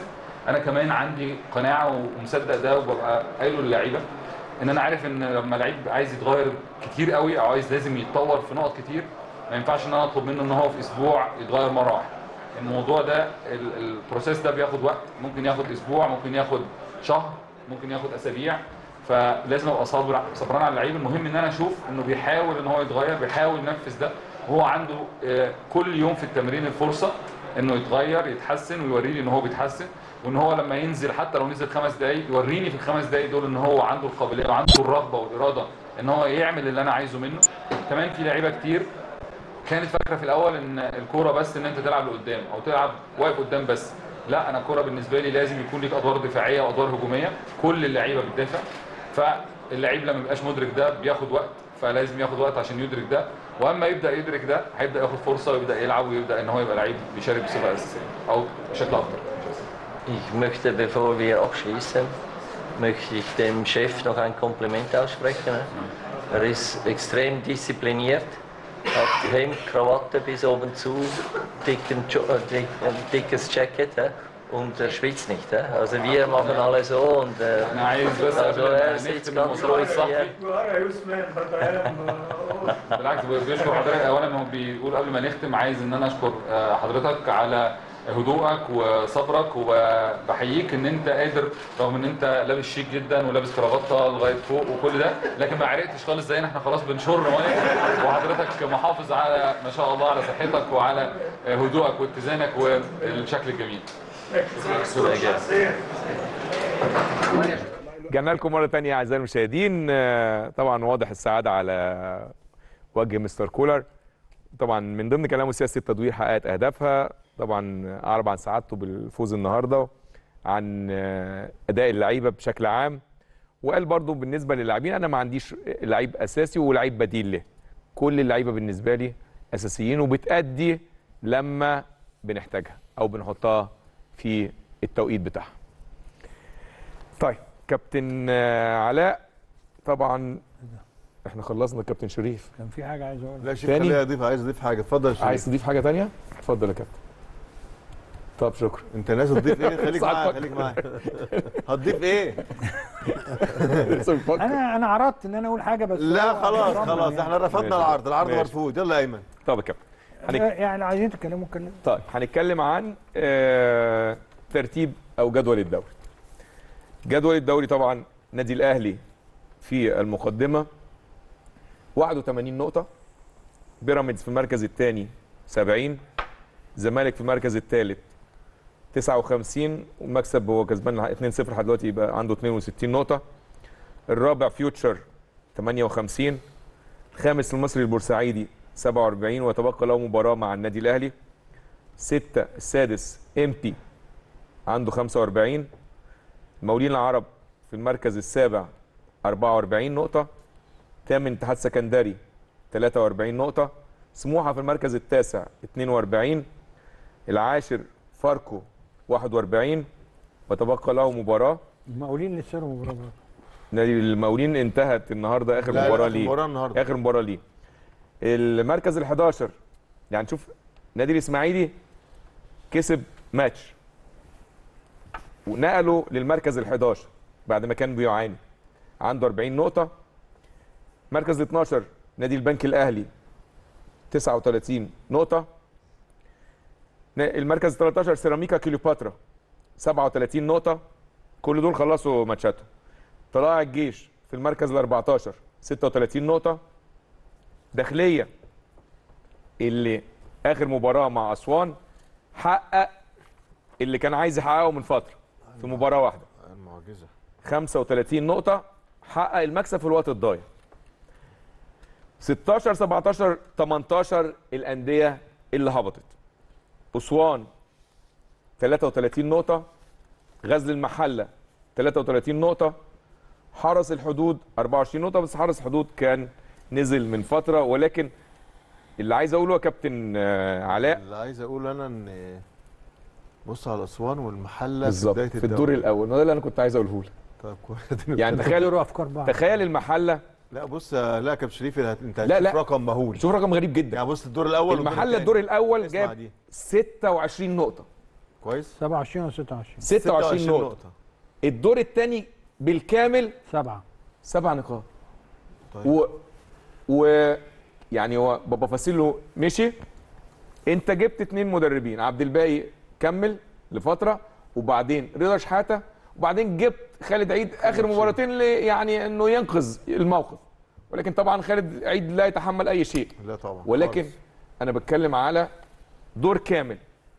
انا كمان عندي قناعه ومصدق ده وببقى قايله للعيبه ان انا عارف ان لما لعيب عايز يتغير كتير قوي او عايز لازم يتطور في نقط كتير ما ينفعش ان انا اطلب منه ان هو في اسبوع يتغير مره واحده الموضوع ده ال- البروسيس ده بياخد وقت ممكن ياخد اسبوع ممكن ياخد شهر ممكن ياخد اسابيع فلازم ابقى صابر صبران على اللعيب المهم ان انا اشوف انه بيحاول ان هو يتغير بيحاول ينفذ ده وهو عنده آه، كل يوم في التمرين الفرصه انه يتغير يتحسن ويوريني ان هو بيتحسن وان هو لما ينزل حتى لو نزل خمس دقائق يوريني في الخمس دقائق دول ان هو عنده القابليه وعنده الرغبه والاراده ان هو يعمل اللي انا عايزه منه كمان في لعيبه كتير كانت فاكره في الاول ان الكوره بس ان انت تلعب لقدام او تلعب واقف قدام بس لا انا الكوره بالنسبه لي لازم يكون ليك ادوار دفاعيه وادوار هجوميه كل اللعيبه بتدافع فاللعيب لما بيبقاش مدرك ده بياخد وقت فلازم ياخد وقت عشان يدرك ده واما يبدا يدرك ده هيبدا ياخد فرصه ويبدا يلعب ويبدا ان هو يبقى لعيب بيشارك بصفه اساسيه او بشكل اكتر Ich möchte, bevor wir abschließen, möchte ich dem Chef noch ein Kompliment aussprechen. Er ist extrem diszipliniert, hat Hemd, Krawatte bis oben zu, dicken, Jo- äh, dick, ein dickes Jacket hä? und er schwitzt nicht. hä? Also wir machen alle so und äh, انا عايز بس also قبل er ما sitzt نختم ganz الموضوع ruhig صاحبي hier. بالعكس بيشكر حضرتك اولا هو بيقول قبل ما نختم عايز ان انا اشكر آه، حضرتك على هدوءك وصبرك وبحييك ان انت قادر رغم ان انت لابس شيك جدا ولابس كرافته لغايه فوق وكل ده لكن ما عرقتش خالص زينا احنا خلاص بنشر ميه وحضرتك محافظ على ما شاء الله على صحتك وعلى آه، هدوءك واتزانك والشكل الجميل رجعنا لكم مره تانية اعزائي المشاهدين آه، طبعا واضح السعاده على وجه مستر كولر طبعا من ضمن كلامه سياسه التدوير حققت اهدافها طبعا اعرب عن سعادته بالفوز النهارده عن آه، اداء اللعيبه بشكل عام وقال برضو بالنسبه للاعبين انا ما عنديش لعيب اساسي ولعيب بديل له كل اللعيبه بالنسبه لي اساسيين وبتادي لما بنحتاجها او بنحطها في التوقيت بتاعها طيب كابتن آه، علاء طبعا احنا خلصنا كابتن شريف كان في حاجه عايز اقولها لا شيخ تاني؟ خليها اضيف عايز اضيف حاجه اتفضل يا شريف. عايز تضيف حاجه تانية اتفضل يا كابتن طب شكرا انت ناس تضيف ايه خليك ساعات معايا فكر. خليك معايا هتضيف ايه انا انا عرضت ان انا اقول حاجه بس لا هو خلاص رفض خلاص يعني. احنا رفضنا ماشي. العرض العرض ماشي. مرفوض يلا يا ايمن طب يا كابتن هنك... يعني عايزين تتكلموا اتكلموا طيب هنتكلم عن آه، ترتيب او جدول الدوري جدول الدوري طبعا نادي الاهلي في المقدمه 81 نقطه بيراميدز في المركز الثاني 70 زمالك في المركز الثالث 59 والمكسب هو كسبان 2-0 لحد دلوقتي يبقى عنده 62 نقطه الرابع فيوتشر 58 الخامس المصري البورسعيدي 47 ويتبقى له مباراه مع النادي الاهلي ستة السادس امبي عنده 45 المقاولين العرب في المركز السابع 44 نقطة ثامن اتحاد سكندري 43 نقطة سموحة في المركز التاسع 42 العاشر فاركو 41 وتبقى له مباراة المقاولين لسه لهم مباراه برضه. نادي المقاولين انتهت النهارده اخر لا، مباراه آخر ليه مباراة النهاردة. اخر مباراه ليه المركز ال11 يعني شوف نادي الاسماعيلي كسب ماتش ونقلوا للمركز ال11 بعد ما كان بيعاني عنده 40 نقطه مركز ال12 نادي البنك الاهلي 39 نقطه نا- المركز ال13 سيراميكا كليوباترا 37 نقطه كل دول خلصوا ماتشاتهم طلائع الجيش في المركز ال 14 36 نقطة داخلية اللي آخر مباراة مع أسوان حقق اللي كان عايز يحققه من فترة في مباراة واحدة المعجزه 35 نقطة حقق المكسب في الوقت الضايع 16 17 18 الأندية اللي هبطت أسوان 33 نقطة غزل المحلة 33 نقطة حرس الحدود 24 نقطة بس حرس الحدود كان نزل من فترة ولكن اللي عايز أقوله يا كابتن آه، علاء اللي عايز اقول انا ان بص على اسوان والمحله في بالظبط بدايه في الدور الأول ما ده اللي أنا كنت عايز أقوله لك طب كويس يعني تخيل دوروا افكار بعض تخيل المحلة لا بص لا يا كابتن شريف انت لا، لا لا. لا رقم مهول شوف رقم غريب جدا يعني بص الدور الاول والدور المحلة التاني. الدور الأول اسمع جاب دي. 26 نقطة كويس 27 و 26 26 نقطه الدور الثاني بالكامل سبعه سبع نقاط طيب. و و يعني هو بابا فاسيلو مشي انت جبت اتنين مدربين عبد الباقي كمل لفتره وبعدين رضا شحاته وبعدين جبت خالد عيد اخر مباراتين ل- يعني انه ينقذ الموقف ولكن طبعا خالد عيد لا يتحمل اي شيء لا طبعا ولكن خالص. انا بتكلم على دور كامل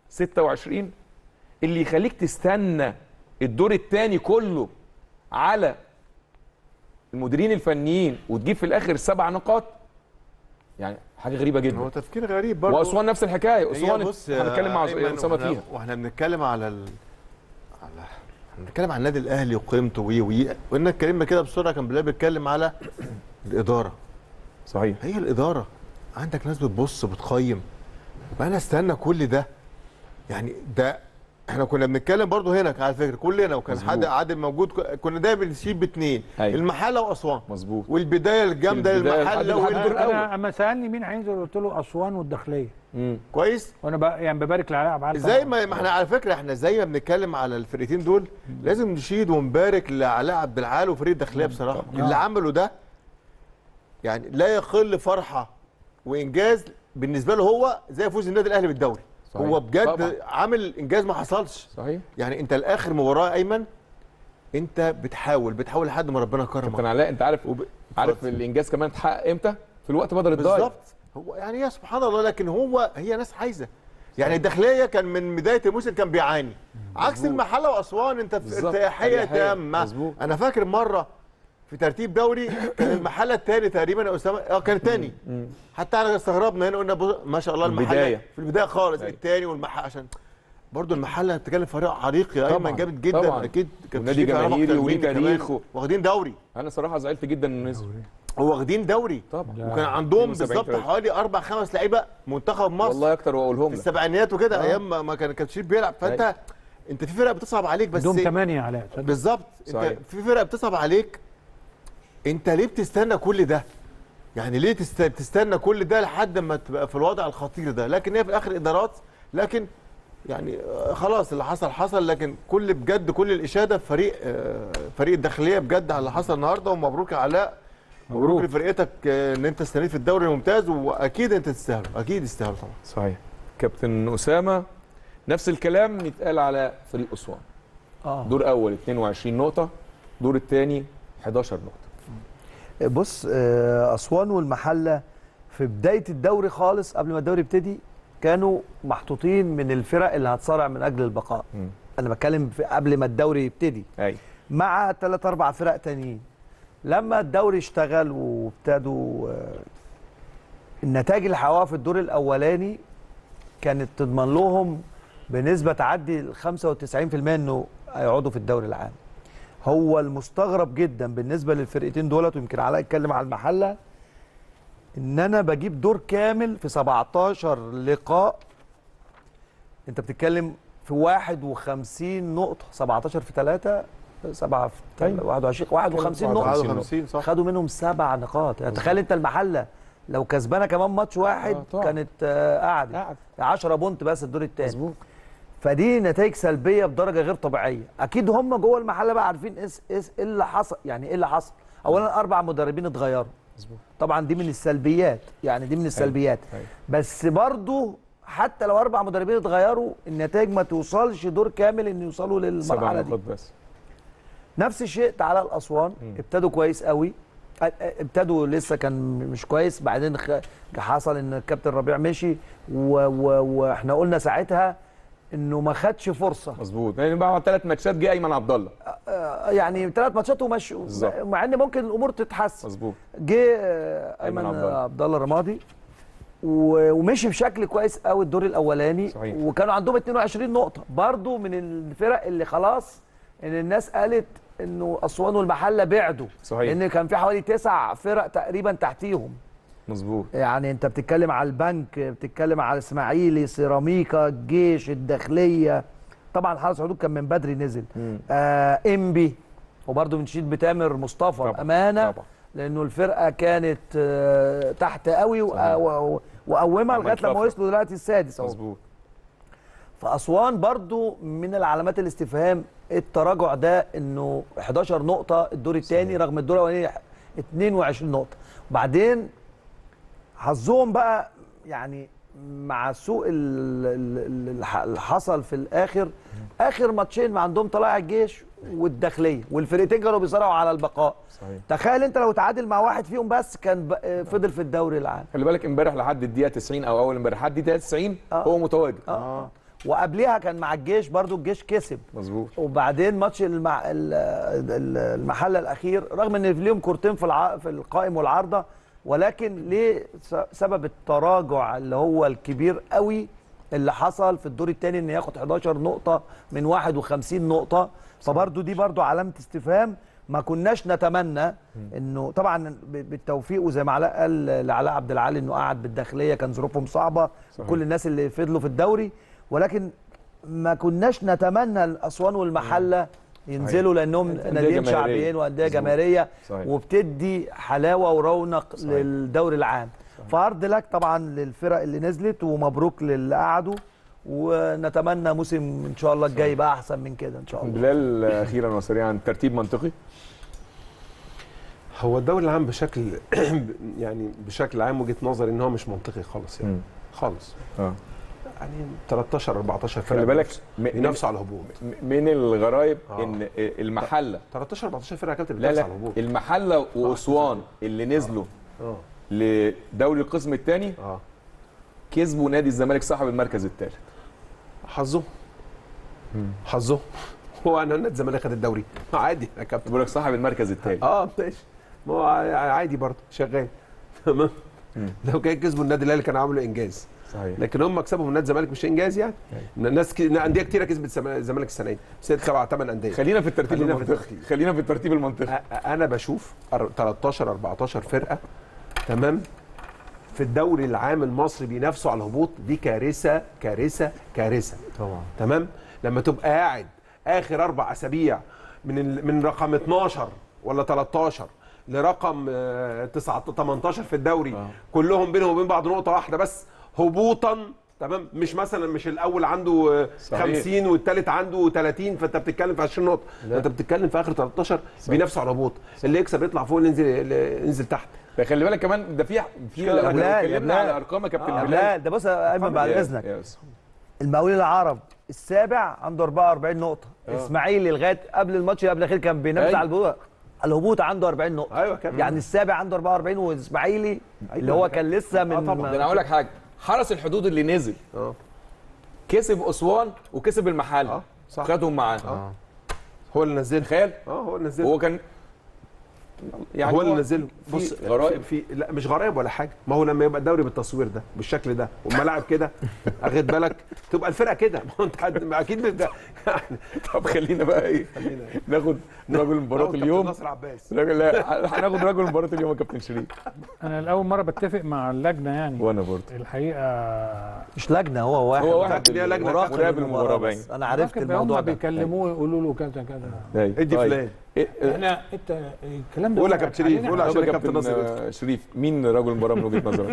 26 اللي يخليك تستنى الدور الثاني كله على المديرين الفنيين وتجيب في الاخر سبع نقاط يعني حاجه غريبه هو جدا تفكير غريب برضه واسوان نفس الحكايه هي اسوان بص هنتكلم مع أيمن، اسامه وإحنا- فيها واحنا بنتكلم على ال... على احنا بنتكلم على النادي الاهلي وقيمته وي وي قلنا اتكلمنا كده بسرعه كان بلال بيتكلم على الاداره صحيح هي الاداره عندك ناس بتبص بتقيم ما انا استنى كل ده يعني ده احنا كنا بنتكلم برضو هنا على فكره كلنا وكان مظبوط. حد عادل موجود كنا دايما بنشيل باثنين أيوة. المحله واسوان مظبوط والبدايه الجامده البداية للمحله لحد- لحد الدور وال- الأول. انا اما سالني مين هينزل قلت له اسوان والداخليه مم. كويس وانا بقى يعني ببارك لعلاء عبد زي ما ما احنا على فكره احنا زي ما بنتكلم على الفرقتين دول لازم نشيد ونبارك لعلاء عبد العال وفريق الداخليه بصراحه اللي عملوا ده يعني لا يقل فرحه وانجاز بالنسبه له هو زي فوز النادي الاهلي بالدوري صحيح. هو بجد طبعا. عامل انجاز ما حصلش صحيح يعني انت الاخر مباراه ايمن انت بتحاول بتحاول لحد ما ربنا كابتن كرمك علاء انت عارف وب... عارف اتفضل. الانجاز كمان اتحقق امتى في الوقت بدل الضايع بالظبط هو يعني يا سبحان الله لكن هو هي ناس عايزه يعني الداخليه كان من بدايه الموسم كان بيعاني عكس المحله واسوان انت في بالظبط. ارتياحيه ارتياحية. تامه مظبوط. انا فاكر مره في ترتيب دوري كان المحله الثاني تقريبا يا اسامه اه كان الثاني حتى احنا استغربنا هنا قلنا بص- ما شاء الله المحله البداية. في البدايه خالص أيوة. الثاني والمحله عشان برضه المحله بتتكلم فريق عريق يا طبعاً. ايمن جامد جدا طبعاً. اكيد كان ونادي في فريق جماهيري أكتر وليه مني كمان. تاريخ و- واخدين دوري انا صراحه زعلت جدا انه نزل هو واخدين دوري طبعا وكان عندهم 72 بالظبط تلاتة. حوالي اربع خمس لعيبه منتخب مصر والله اكتر واقولهم في لك السبعينات وكده آه. ايام ما- ما كان كان شريف بيلعب فانت انت في فرق بتصعب عليك بس عندهم 8 علاء تصدق؟ بالظبط انت صحيح. في فرق بتصعب عليك انت ليه بتستنى كل ده يعني ليه تست- تستنى كل ده لحد ما تبقى في الوضع الخطير ده لكن هي في الاخر ادارات لكن يعني آه، خلاص اللي حصل حصل لكن كل بجد كل الاشاده في فريق آه، فريق الداخليه بجد على اللي حصل النهارده ومبروك يا علاء مبروك لفرقتك آه، ان انت استنيت في الدوري الممتاز واكيد انت تستاهل اكيد تستاهل طبعا صحيح كابتن اسامه نفس الكلام يتقال على فريق اسوان اه دور اول 22 نقطه دور الثاني 11 نقطه بص آه، اسوان والمحله في بدايه الدوري خالص قبل ما الدوري يبتدي كانوا محطوطين من الفرق اللي هتصارع من اجل البقاء مم. انا بتكلم في قبل ما الدوري يبتدي ايوه مع ثلاث اربع فرق تانيين لما الدوري اشتغل وابتدوا آه، النتائج اللي حققوها في الدور الاولاني كانت تضمن لهم بنسبه تعدي ال 95% انه هيقعدوا في الدوري العام هو المستغرب جدا بالنسبه للفرقتين دولت ويمكن علاء يتكلم على المحله ان انا بجيب دور كامل في 17 لقاء انت بتتكلم في 51 نقطه 17 في 3 7 في أيوة. 21 51 نقطه 51 صح خدوا منهم سبع نقاط يعني تخيل انت المحله لو كسبانه كمان ماتش واحد آه، طبعا. كانت آه، قعدت قاعد 10 بونت بس الدور الثاني مظبوط فدي نتائج سلبيه بدرجه غير طبيعيه اكيد هم جوه المحله بقى عارفين ايه ايه إيه اللي حصل يعني ايه اللي حصل اولا اربع مدربين اتغيروا مظبوط طبعا دي من السلبيات يعني دي من السلبيات أيوة. بس برضو حتى لو اربع مدربين اتغيروا النتائج ما توصلش دور كامل ان يوصلوا سبع للمرحله دي نقاط بس نفس الشيء تعالى الاسوان ابتدوا كويس قوي أ- أ- ابتدوا لسه كان مش كويس بعدين خ- حصل ان الكابتن ربيع مشي و- و- واحنا قلنا ساعتها انه ما خدش فرصه مظبوط يعني بعد ثلاث ماتشات جه ايمن عبد الله آه، يعني ثلاث ماتشات ومشوا بالظبط. مع ان ممكن الامور تتحسن مظبوط جه آه، أيمن ايمن عبد الله. عبد الله رمادي و- ومشي بشكل كويس قوي الدور الاولاني صحيح. وكانوا عندهم 22 نقطه برضو من الفرق اللي خلاص ان الناس قالت انه اسوان والمحله بعدوا صحيح. لان كان في حوالي تسع فرق تقريبا تحتيهم مظبوط يعني انت بتتكلم على البنك بتتكلم على الاسماعيلي سيراميكا الجيش الداخليه طبعا حرس الحدود كان من بدري نزل مم. آه انبي وبرده بنشيد بتامر مصطفى طبعاً، امانه طبعا لانه الفرقه كانت آه تحت قوي وأ- صحيح. و- وقومها عمل لغايه لما طفرة. وصلوا دلوقتي السادس اهو مظبوط فاسوان برضو من العلامات الاستفهام التراجع ده انه 11 نقطه الدور الثاني رغم الدور الاولاني 22 نقطه وبعدين حظهم بقى يعني مع سوء ال- ال- ال- الح- اللي حصل في الاخر اخر ماتشين ما عندهم طلائع الجيش والداخليه والفرقتين كانوا بيصارعوا على البقاء صحيح تخيل انت لو تعادل مع واحد فيهم بس كان ب- فضل في الدوري العام خلي بالك امبارح لحد الدقيقه 90 او اول امبارح لحد الدقيقه 90 هو متواجد اه وقبليها كان مع الجيش برضو الجيش كسب مظبوط وبعدين ماتش المع... ال- ال- المحله الاخير رغم ان ليهم كورتين في الع... في القائم والعارضه ولكن ليه س- سبب التراجع اللي هو الكبير قوي اللي حصل في الدور الثاني ان ياخد 11 نقطه من 51 نقطه فبرضو دي برضو علامه استفهام ما كناش نتمنى انه طبعا ب- بالتوفيق وزي ما علاء قال لعلاء عبد العالي انه قعد بالداخليه كان ظروفهم صعبه صحيح. كل الناس اللي فضلوا في الدوري ولكن ما كناش نتمنى الاسوان والمحله ينزلوا لانهم أندية ناديين جماهيرية. شعبيين وانديه مظبوط. جماهيريه صحيح. وبتدي حلاوه ورونق للدوري العام فعرض لك طبعا للفرق اللي نزلت ومبروك للي قعدوا ونتمنى موسم ان شاء الله الجاي بقى احسن من كده ان شاء الله بلال اخيرا وسريعا ترتيب منطقي هو الدوري العام بشكل يعني بشكل عام وجهه نظري ان هو مش منطقي خالص يعني مم. خالص اه يعني 13 14 فرقه خلي بالك بينافسوا- م- بينافسوا على الهبوط م- من الغرايب آه. ان المحله 13 14 فرقه يا كابتن لا بتنافس لا على الهبوط المحله واسوان اللي نزلوا اه لدوري القسم الثاني اه كسبوا نادي الزمالك صاحب المركز الثالث حظه حظه هو انا نادي الزمالك خد الدوري آه، عادي يا كابتن بقول لك صاحب المركز الثالث اه ماشي ما هو ع- عادي برضه شغال تمام لو كان كسبوا النادي الاهلي كانوا عملوا انجاز صحيح لكن هم كسبوا من نادي الزمالك مش انجاز يعني ناس ك... انديه كتيره كسبت الزم- الزمالك السنه دي ست سبع ثمان انديه خلينا في الترتيب خلينا في المنطقي الترتيب. خلينا في الترتيب المنطقي أ- انا بشوف أر- 13 14 فرقه تمام في الدوري العام المصري بينافسوا على الهبوط دي كارثه كارثه كارثه طبعا تمام لما تبقى قاعد اخر اربع اسابيع من ال... من رقم 12 ولا 13 لرقم آه، 9 18 في الدوري آه. كلهم بينهم وبين بعض نقطه واحده بس هبوطا تمام مش مثلا مش الاول عنده آه، صحيح. 50 والثالث عنده 30 فانت بتتكلم في 20 نقطه لا. انت بتتكلم في اخر 13 بينافسوا على الهبوط اللي يكسب يطلع فوق اللي ينزل اللي ينزل تحت ده خلي بالك كمان ده في في يا لو بلال، يا اتكلمنا بلال. على ارقام يا كابتن يا بلال بلال ده بص يا ايمن بعد يا- اذنك يا أستاذ. المقاولين العرب السابع عنده 44 نقطه آه. اسماعيلي لغايه قبل الماتش اللي قبل الاخير كان بينافس أيوة. على الهبوط الهبوط عنده 40 نقطه ايوه كده يعني السابع عنده 44 واسماعيلي اللي هو كان لسه من آه طبعاً. ده انا هقول لك حاجه حرس الحدود اللي نزل اه كسب اسوان وكسب المحل اه صح خدهم معاه اه هو اللي نزله تخيل اه هو اللي نزله هو كان يعني هو اللي نزله في بص غرائب. في, في لا مش غرائب ولا حاجه ما هو لما يبقى الدوري بالتصوير ده بالشكل ده والملاعب كده اخد بالك تبقى الفرقه كده ما هو انت حد- ما اكيد بت- طب خلينا بقى ايه ناخد رجل مباراه كابتن اليوم ناصر عباس رجل لا هناخد رجل مباراه اليوم يا كابتن شريف انا لاول مره بتفق مع اللجنه يعني وانا برضه الحقيقه مش لجنه هو واحد هو واحد ليه لجنة مراقب مراقب المباراه المباراه بس باين انا عرفت هم الموضوع ده بيكلموه يقولوا له كذا كذا أيوة. ادي طيب. فلان إيه- احنا انت الكلام ده قول يا وقع كابتن شريف، علينا. قول طب عشان يا كابتن ناصر كابتن شريف مين رجل المباراه من وجهه نظرك؟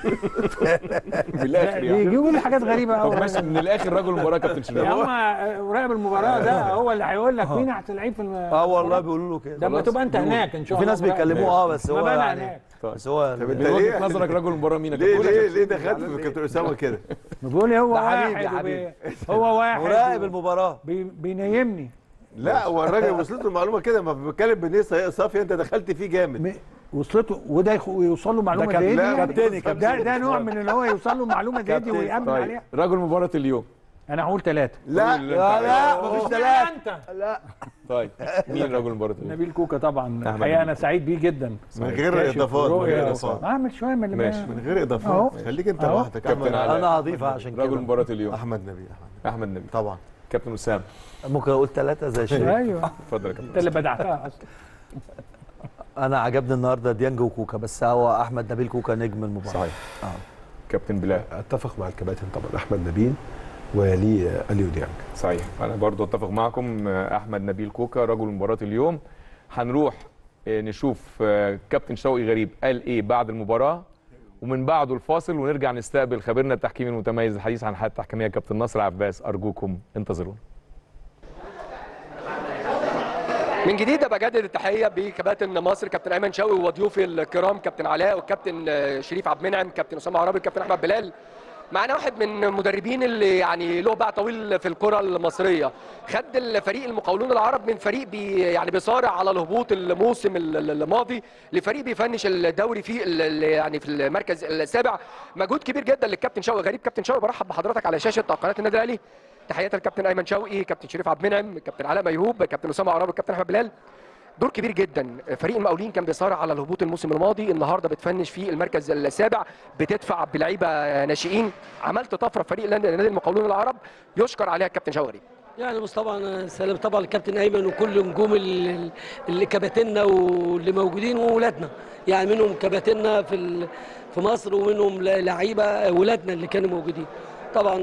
من الاخر يعني بيجيبوا لي حاجات غريبه طب قوي ماشي من الاخر رجل المباراه يا كابتن شريف يا هم مراقب المباراه ده هو اللي هيقول لك مين احسن لعيب في الم... اه والله بيقولوا له كده لما خلاص. تبقى انت هناك ان شاء وفي الله ناس بيكلموه اه بس ما هو بقى أنا يعني هناك بس هو طب انت من ليه وجهه نظرك رجل المباراه مين يا ليه كابتن؟ ليه ليه دخلت في كابتن اسامه كده بيقول لي هو ده حبيبي، واحد يا وبي... حبيبي. هو واحد مراقب و- المباراه بي... بينيمني لا هو الراجل وصلت له المعلومه كده ما بيتكلم بنيه صافيه انت دخلت فيه جامد م- وصلته وده يخ- يوصل له معلومه كابتن- زي دي لا، يعني. كابتني، ده ده نوع من ان هو يوصل له معلومه زي دي كابتن. ويامن طيب عليها رجل مباراه اليوم انا هقول ثلاثه لا لا لا مفيش ثلاث انت لا طيب مين رجل مباراه اليوم؟ نبيل كوكا طبعا أحمد الحقيقه نبيل. انا سعيد بيه جدا من غير كاشف اضافات من ورؤية غير و- اضافات اعمل شويه من اللي ماشي. ما- من غير أهو. اضافات خليك انت أهو. لوحدك كابتن احمد علاء. انا هضيفها عشان رجل كده مباراه اليوم احمد نبي احمد احمد نبيل طبعا كابتن اسامه ممكن اقول ثلاثه زي شريف ايوه اتفضل يا كابتن انت اللي بدعتها اصلا انا عجبني النهارده ديانج وكوكا بس هو احمد نبيل كوكا نجم المباراه صحيح كابتن بلال اتفق مع الكباتن طبعا احمد نبيل ولي اليو ديانج صحيح انا برضو اتفق معكم آه، احمد نبيل كوكا رجل مباراه اليوم هنروح آه، نشوف آه، كابتن شوقي غريب قال ايه بعد المباراه ومن بعده الفاصل ونرجع نستقبل خبيرنا التحكيمي المتميز الحديث عن الحالة التحكيمية كابتن نصر عباس أرجوكم انتظرونا من جديد بجدد التحيه بكباتن مصر كابتن ايمن شوقي وضيوفي الكرام كابتن علاء والكابتن آه، شريف عبد المنعم كابتن اسامه عرابي الكابتن احمد بلال معانا واحد من المدربين اللي يعني له باع طويل في الكره المصريه خد الفريق المقاولون العرب من فريق بي يعني بيصارع على الهبوط الموسم ال- ال- الماضي لفريق بيفنش الدوري في ال- ال- يعني في المركز السابع مجهود كبير جدا للكابتن شوقي غريب كابتن شوقي برحب بحضرتك على شاشه قناه النادي الاهلي تحياتي للكابتن ايمن شوقي كابتن شريف عبد المنعم كابتن علاء ميهوب كابتن اسامه عرابي كابتن احمد بلال دور كبير جدا فريق المقاولين كان بيصارع على الهبوط الموسم الماضي النهارده بتفنش في المركز السابع بتدفع بلعيبه ناشئين عملت طفره في فريق نادي نادي المقاولون العرب يشكر عليها الكابتن شوقي يعني بص طبعا سلام طبعا الكابتن ايمن وكل نجوم ال- اللي كباتنا واللي موجودين وولادنا يعني منهم كباتنا في ال- في مصر ومنهم ل- لعيبه ولادنا اللي كانوا موجودين طبعا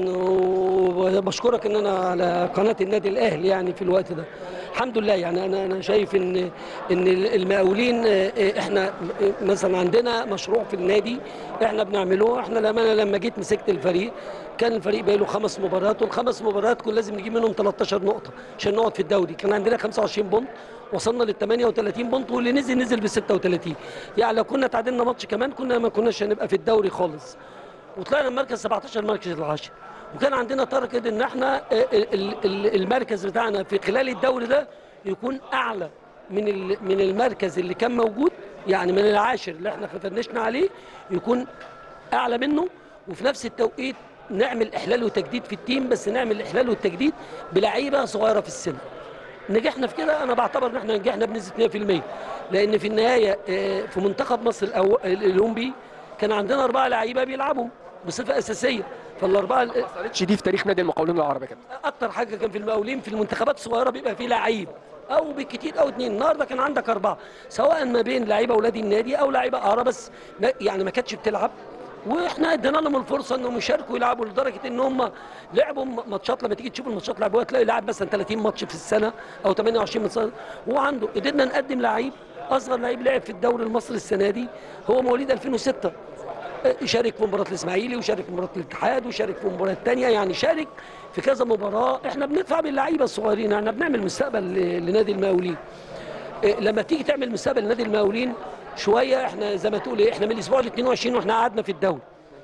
وبشكرك ان انا على قناه النادي الاهلي يعني في الوقت ده الحمد لله يعني انا انا شايف ان ان المقاولين آه، احنا مثلا عندنا مشروع في النادي احنا بنعمله احنا لما انا لما جيت مسكت الفريق كان الفريق بقى له خمس مباريات والخمس مباريات كنا لازم نجيب منهم 13 نقطه عشان نقعد في الدوري كان عندنا 25 بونت وصلنا لل 38 بونت واللي نزل نزل ب 36 يعني لو كنا تعادلنا ماتش كمان كنا ما كناش هنبقى في الدوري خالص وطلعنا المركز 17 المركز العاشر وكان عندنا تارجت ان احنا آه، ال- ال- المركز بتاعنا في خلال الدوري ده يكون اعلى من ال- من المركز اللي كان موجود يعني من العاشر اللي احنا فنشنا عليه يكون اعلى منه وفي نفس التوقيت نعمل احلال وتجديد في التيم بس نعمل الاحلال والتجديد بلعيبه صغيره في السن نجحنا في كده انا بعتبر ان احنا نجحنا بنسبه 100% لان في النهايه آه، في منتخب مصر الأو- الاولمبي كان عندنا اربعه لعيبه بيلعبوا بصفه اساسيه فالاربعه ما حصلتش دي في تاريخ نادي المقاولون العرب يا كابتن اكتر حاجه كان في المقاولين في المنتخبات الصغيره بيبقى فيه لعيب او بالكتير او اتنين النهارده كان عندك اربعه سواء ما بين لعيبه اولاد النادي او لعيبه اعرى بس ما- يعني ما كانتش بتلعب واحنا ادينا لهم الفرصه انهم يشاركوا يلعبوا لدرجه ان هم لعبوا م- ماتشات لما تيجي تشوف الماتشات لعبوها تلاقي لاعب مثلا 30 ماتش في السنه او 28 ماتش هو عنده قدرنا نقدم لعيب اصغر لعيب لعب في الدوري المصري السنه دي هو مواليد 2006 شارك في مباراه الاسماعيلي وشارك في مباراه الاتحاد وشارك في مباراه تانية يعني شارك في كذا مباراه احنا بندفع باللعيبه الصغيرين احنا بنعمل مستقبل ل- لنادي المقاولين إيه، لما تيجي تعمل مستقبل لنادي المقاولين شويه احنا زي ما تقول ايه احنا من الاسبوع ال 22 واحنا قعدنا في الدوري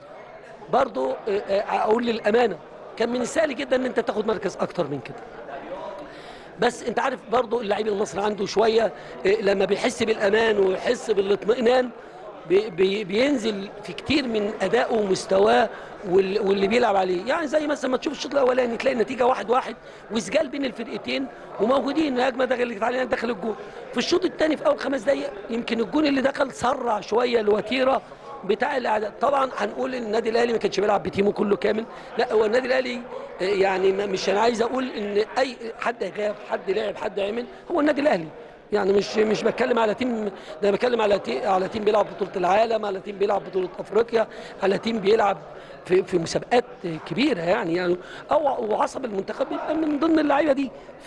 برضو إيه، إيه، اقول للامانه كان من السهل جدا ان انت تاخد مركز اكتر من كده بس انت عارف برضو اللعيب المصري عنده شويه إيه، لما بيحس بالامان ويحس بالاطمئنان بي- بي- بينزل في كتير من ادائه ومستواه وال- واللي بيلعب عليه يعني زي مثلا ما تشوف الشوط الاولاني تلاقي النتيجه واحد واحد وسجال بين الفرقتين وموجودين الهجمه دخلت علينا دخل الجول في الشوط الثاني في اول خمس دقائق يمكن الجون اللي دخل سرع شويه الوتيره بتاع الاعداء طبعا هنقول ان النادي الاهلي ما كانش بيلعب بتيمه كله كامل لا هو النادي الاهلي آه، يعني ما- مش انا عايز اقول ان اي حد غاب حد لعب حد عمل هو النادي الاهلي يعني مش مش بتكلم على تيم ده أنا بتكلم على تي على تيم بيلعب بطوله العالم على تيم بيلعب بطوله افريقيا على تيم بيلعب في في مسابقات كبيره يعني يعني او وعصب المنتخب بيبقى من ضمن اللعيبه دي ف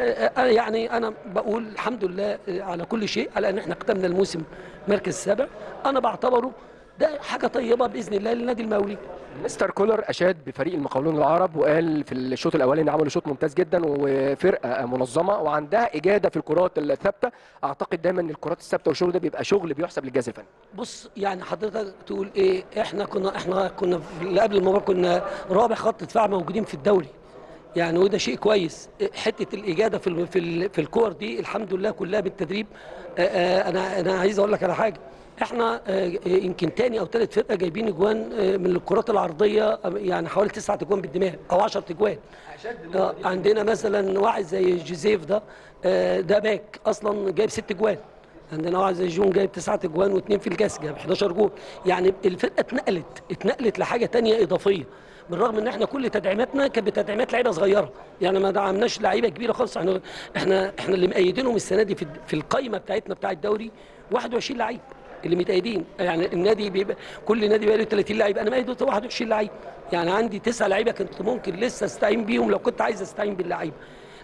يعني انا بقول الحمد لله على كل شيء على ان احنا ختمنا الموسم مركز سابع انا بعتبره ده حاجه طيبه باذن الله للنادي المقاولين مستر كولر اشاد بفريق المقاولون العرب وقال في الشوط الاولاني عملوا شوط ممتاز جدا وفرقه منظمه وعندها اجاده في الكرات الثابته اعتقد دايما ان الكرات الثابته والشغل ده بيبقى شغل بيحسب للجهاز الفني بص يعني حضرتك تقول ايه احنا كنا احنا كنا في اللي قبل المباراه كنا رابع خط دفاع موجودين في الدوري يعني وده شيء كويس حته الاجاده في ال- في ال- في الكور دي الحمد لله كلها بالتدريب آه، آه، انا انا عايز اقول لك على حاجه احنا آه، يمكن تاني او ثالث فرقه جايبين اجوان آه، من الكرات العرضيه آه، يعني حوالي تسعة اجوان بالدماغ او 10 اجوان آه، عندنا مثلا واحد زي جوزيف ده آه، ده باك اصلا جايب ست اجوان عندنا واحد زي جون جايب تسعة اجوان واثنين في الكاس جايب 11 جول يعني الفرقه اتنقلت اتنقلت لحاجه تانية اضافيه بالرغم ان احنا كل تدعيماتنا كانت بتدعيمات لعيبه صغيره يعني ما دعمناش لعيبه كبيره خالص احنا احنا احنا اللي مأيدينهم السنه دي في في القايمه بتاعتنا بتاع الدوري 21 لعيب اللي متأيدين يعني النادي بيبقى كل نادي بقى له 30 لعيب انا مأيد 21 لعيب يعني عندي تسعة لعيبه كنت ممكن لسه استعين بيهم لو كنت عايز استعين باللعيبه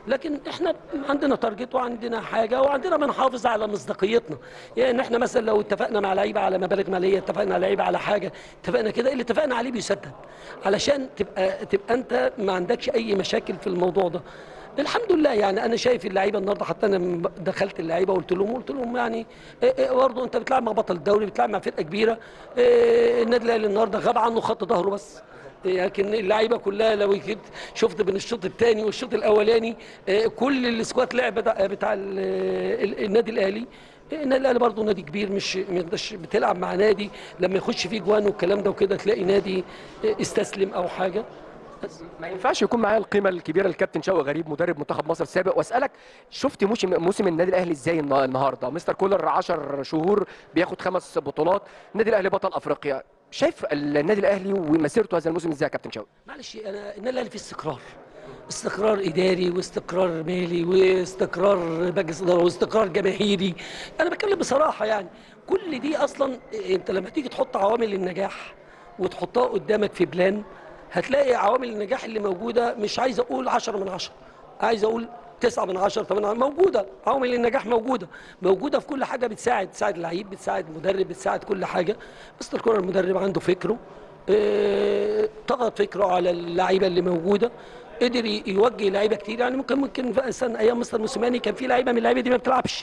لكن احنا عندنا تارجت وعندنا حاجه وعندنا بنحافظ على مصداقيتنا يعني احنا مثلا لو اتفقنا مع لعيبه على مبالغ ماليه اتفقنا على لعيبه على حاجه اتفقنا كده اللي اتفقنا عليه بيسدد علشان تبقى تبقى انت ما عندكش اي مشاكل في الموضوع ده الحمد لله يعني انا شايف اللعيبه النهارده حتى انا لما دخلت اللعيبه وقلت لهم قلت لهم يعني إيه إيه برضه انت بتلعب مع بطل الدوري بتلعب مع فرقه كبيره إيه النادي الاهلي النهارده غاب عنه خط ظهره بس لكن اللعيبه كلها لو كنت شفت بين الشوط الثاني والشوط الاولاني آه، كل السكواد لعب بتاع, بتاع ال- ال- النادي الاهلي النادي الاهلي برضه نادي كبير مش مش بتلعب مع نادي لما يخش فيه جوان والكلام ده وكده تلاقي نادي آه، استسلم او حاجه ما ينفعش يكون معايا القيمه الكبيره للكابتن شوقي غريب مدرب منتخب مصر السابق واسالك شفت موسم موسم النادي الاهلي ازاي النا- النهارده مستر كولر 10 شهور بياخد خمس بطولات النادي الاهلي بطل افريقيا شايف النادي الاهلي ومسيرته هذا الموسم ازاي يا كابتن شوقي معلش انا النادي الاهلي فيه استقرار استقرار اداري واستقرار مالي واستقرار مجلس اداره واستقرار جماهيري انا بتكلم بصراحه يعني كل دي اصلا انت لما تيجي تحط عوامل النجاح وتحطها قدامك في بلان هتلاقي عوامل النجاح اللي موجوده مش عايز اقول 10 من 10 عايز اقول 9 من 10 8 موجوده عوامل النجاح موجوده موجوده في كل حاجه بتساعد بتساعد لعيب بتساعد مدرب بتساعد كل حاجه بس الكره المدرب عنده فكره آه، طغى فكره على اللعيبه اللي موجوده قدر ي- يوجه لعيبه كتير يعني ممكن ممكن في سنة ايام مستر موسيماني كان في لعيبه من اللعيبه دي ما بتلعبش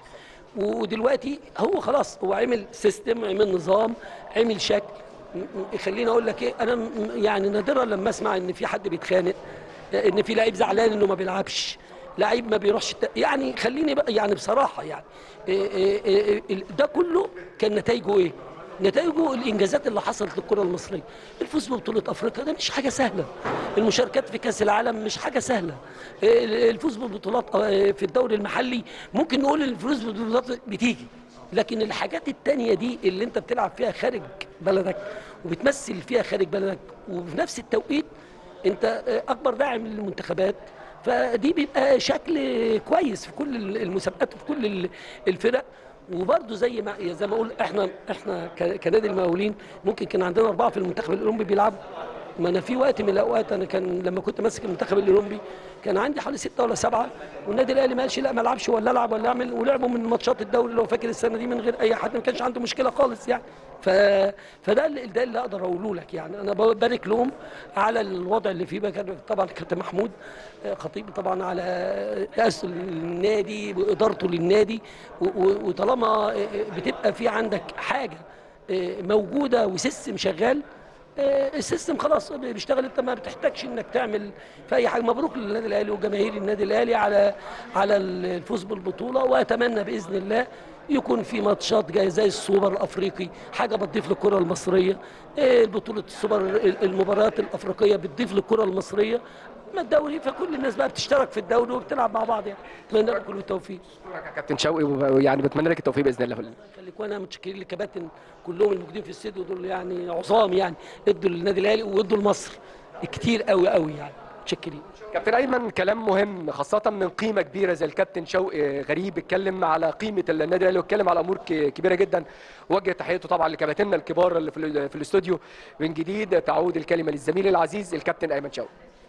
ودلوقتي هو خلاص هو عمل سيستم عمل نظام عمل شكل م- م- خليني اقول لك ايه انا م- يعني نادرا لما اسمع ان في حد بيتخانق ان في لعيب زعلان انه ما بيلعبش لعيب ما بيروحش الت- يعني خليني بقى يعني بصراحه يعني إيه إيه إيه إيه ده كله كان نتائجه ايه؟ نتائجه الانجازات اللي حصلت للكره المصريه الفوز ببطوله افريقيا ده مش حاجه سهله المشاركات في كاس العالم مش حاجه سهله إيه الفوز بالبطولات آه، في الدوري المحلي ممكن نقول الفوز بالبطولات بتيجي لكن الحاجات التانية دي اللي انت بتلعب فيها خارج بلدك وبتمثل فيها خارج بلدك وفي نفس التوقيت انت آه، اكبر داعم للمنتخبات فدي بيبقى شكل كويس في كل المسابقات وفي كل ال- الفرق وبرضه زي ما زي ما اقول احنا احنا ك- كنادي المقاولين ممكن كان عندنا اربعه في المنتخب الاولمبي بيلعبوا ما انا في وقت من الاوقات انا كان لما كنت ماسك المنتخب الاولمبي كان عندي حوالي سته ولا سبعه والنادي الاهلي ما قالش لا ما العبش ولا العب ولا اعمل ولعبوا من ماتشات الدوري لو فاكر السنه دي من غير اي حد ما كانش عنده مشكله خالص يعني ف... فده اللي ده اللي اقدر اقوله لك يعني انا ببارك لهم على الوضع اللي فيه بكلم طبعا كابتن محمود آه، خطيب طبعا على رئاسه النادي وادارته للنادي و... و... وطالما آه، بتبقى في عندك حاجه آه، موجوده وسيستم شغال آه، السيستم خلاص بيشتغل انت ما بتحتاجش انك تعمل في اي حاجه مبروك للنادي الاهلي وجماهير النادي الاهلي على على الفوز بالبطوله واتمنى باذن الله يكون في ماتشات جايه زي السوبر الافريقي حاجه بتضيف للكره المصريه آه، بطوله السوبر المباريات الافريقيه بتضيف للكره المصريه اما الدوري فكل الناس بقى بتشترك في الدوري وبتلعب مع بعض يعني اتمنى لكم كل التوفيق كابتن شوقي ويعني بتمنى لك التوفيق باذن الله خليك وانا متشكرين للكباتن كلهم الموجودين في الاستوديو دول يعني عظام يعني ادوا للنادي الاهلي وادوا لمصر كتير قوي قوي يعني متشكرين كابتن ايمن كلام مهم خاصه من قيمه كبيره زي الكابتن شوقي غريب اتكلم على قيمه النادي الاهلي واتكلم على امور ك- كبيره جدا وجه تحيته طبعا لكباتننا الكبار اللي في ال- في الاستوديو من جديد تعود الكلمه للزميل العزيز الكابتن ايمن شوقي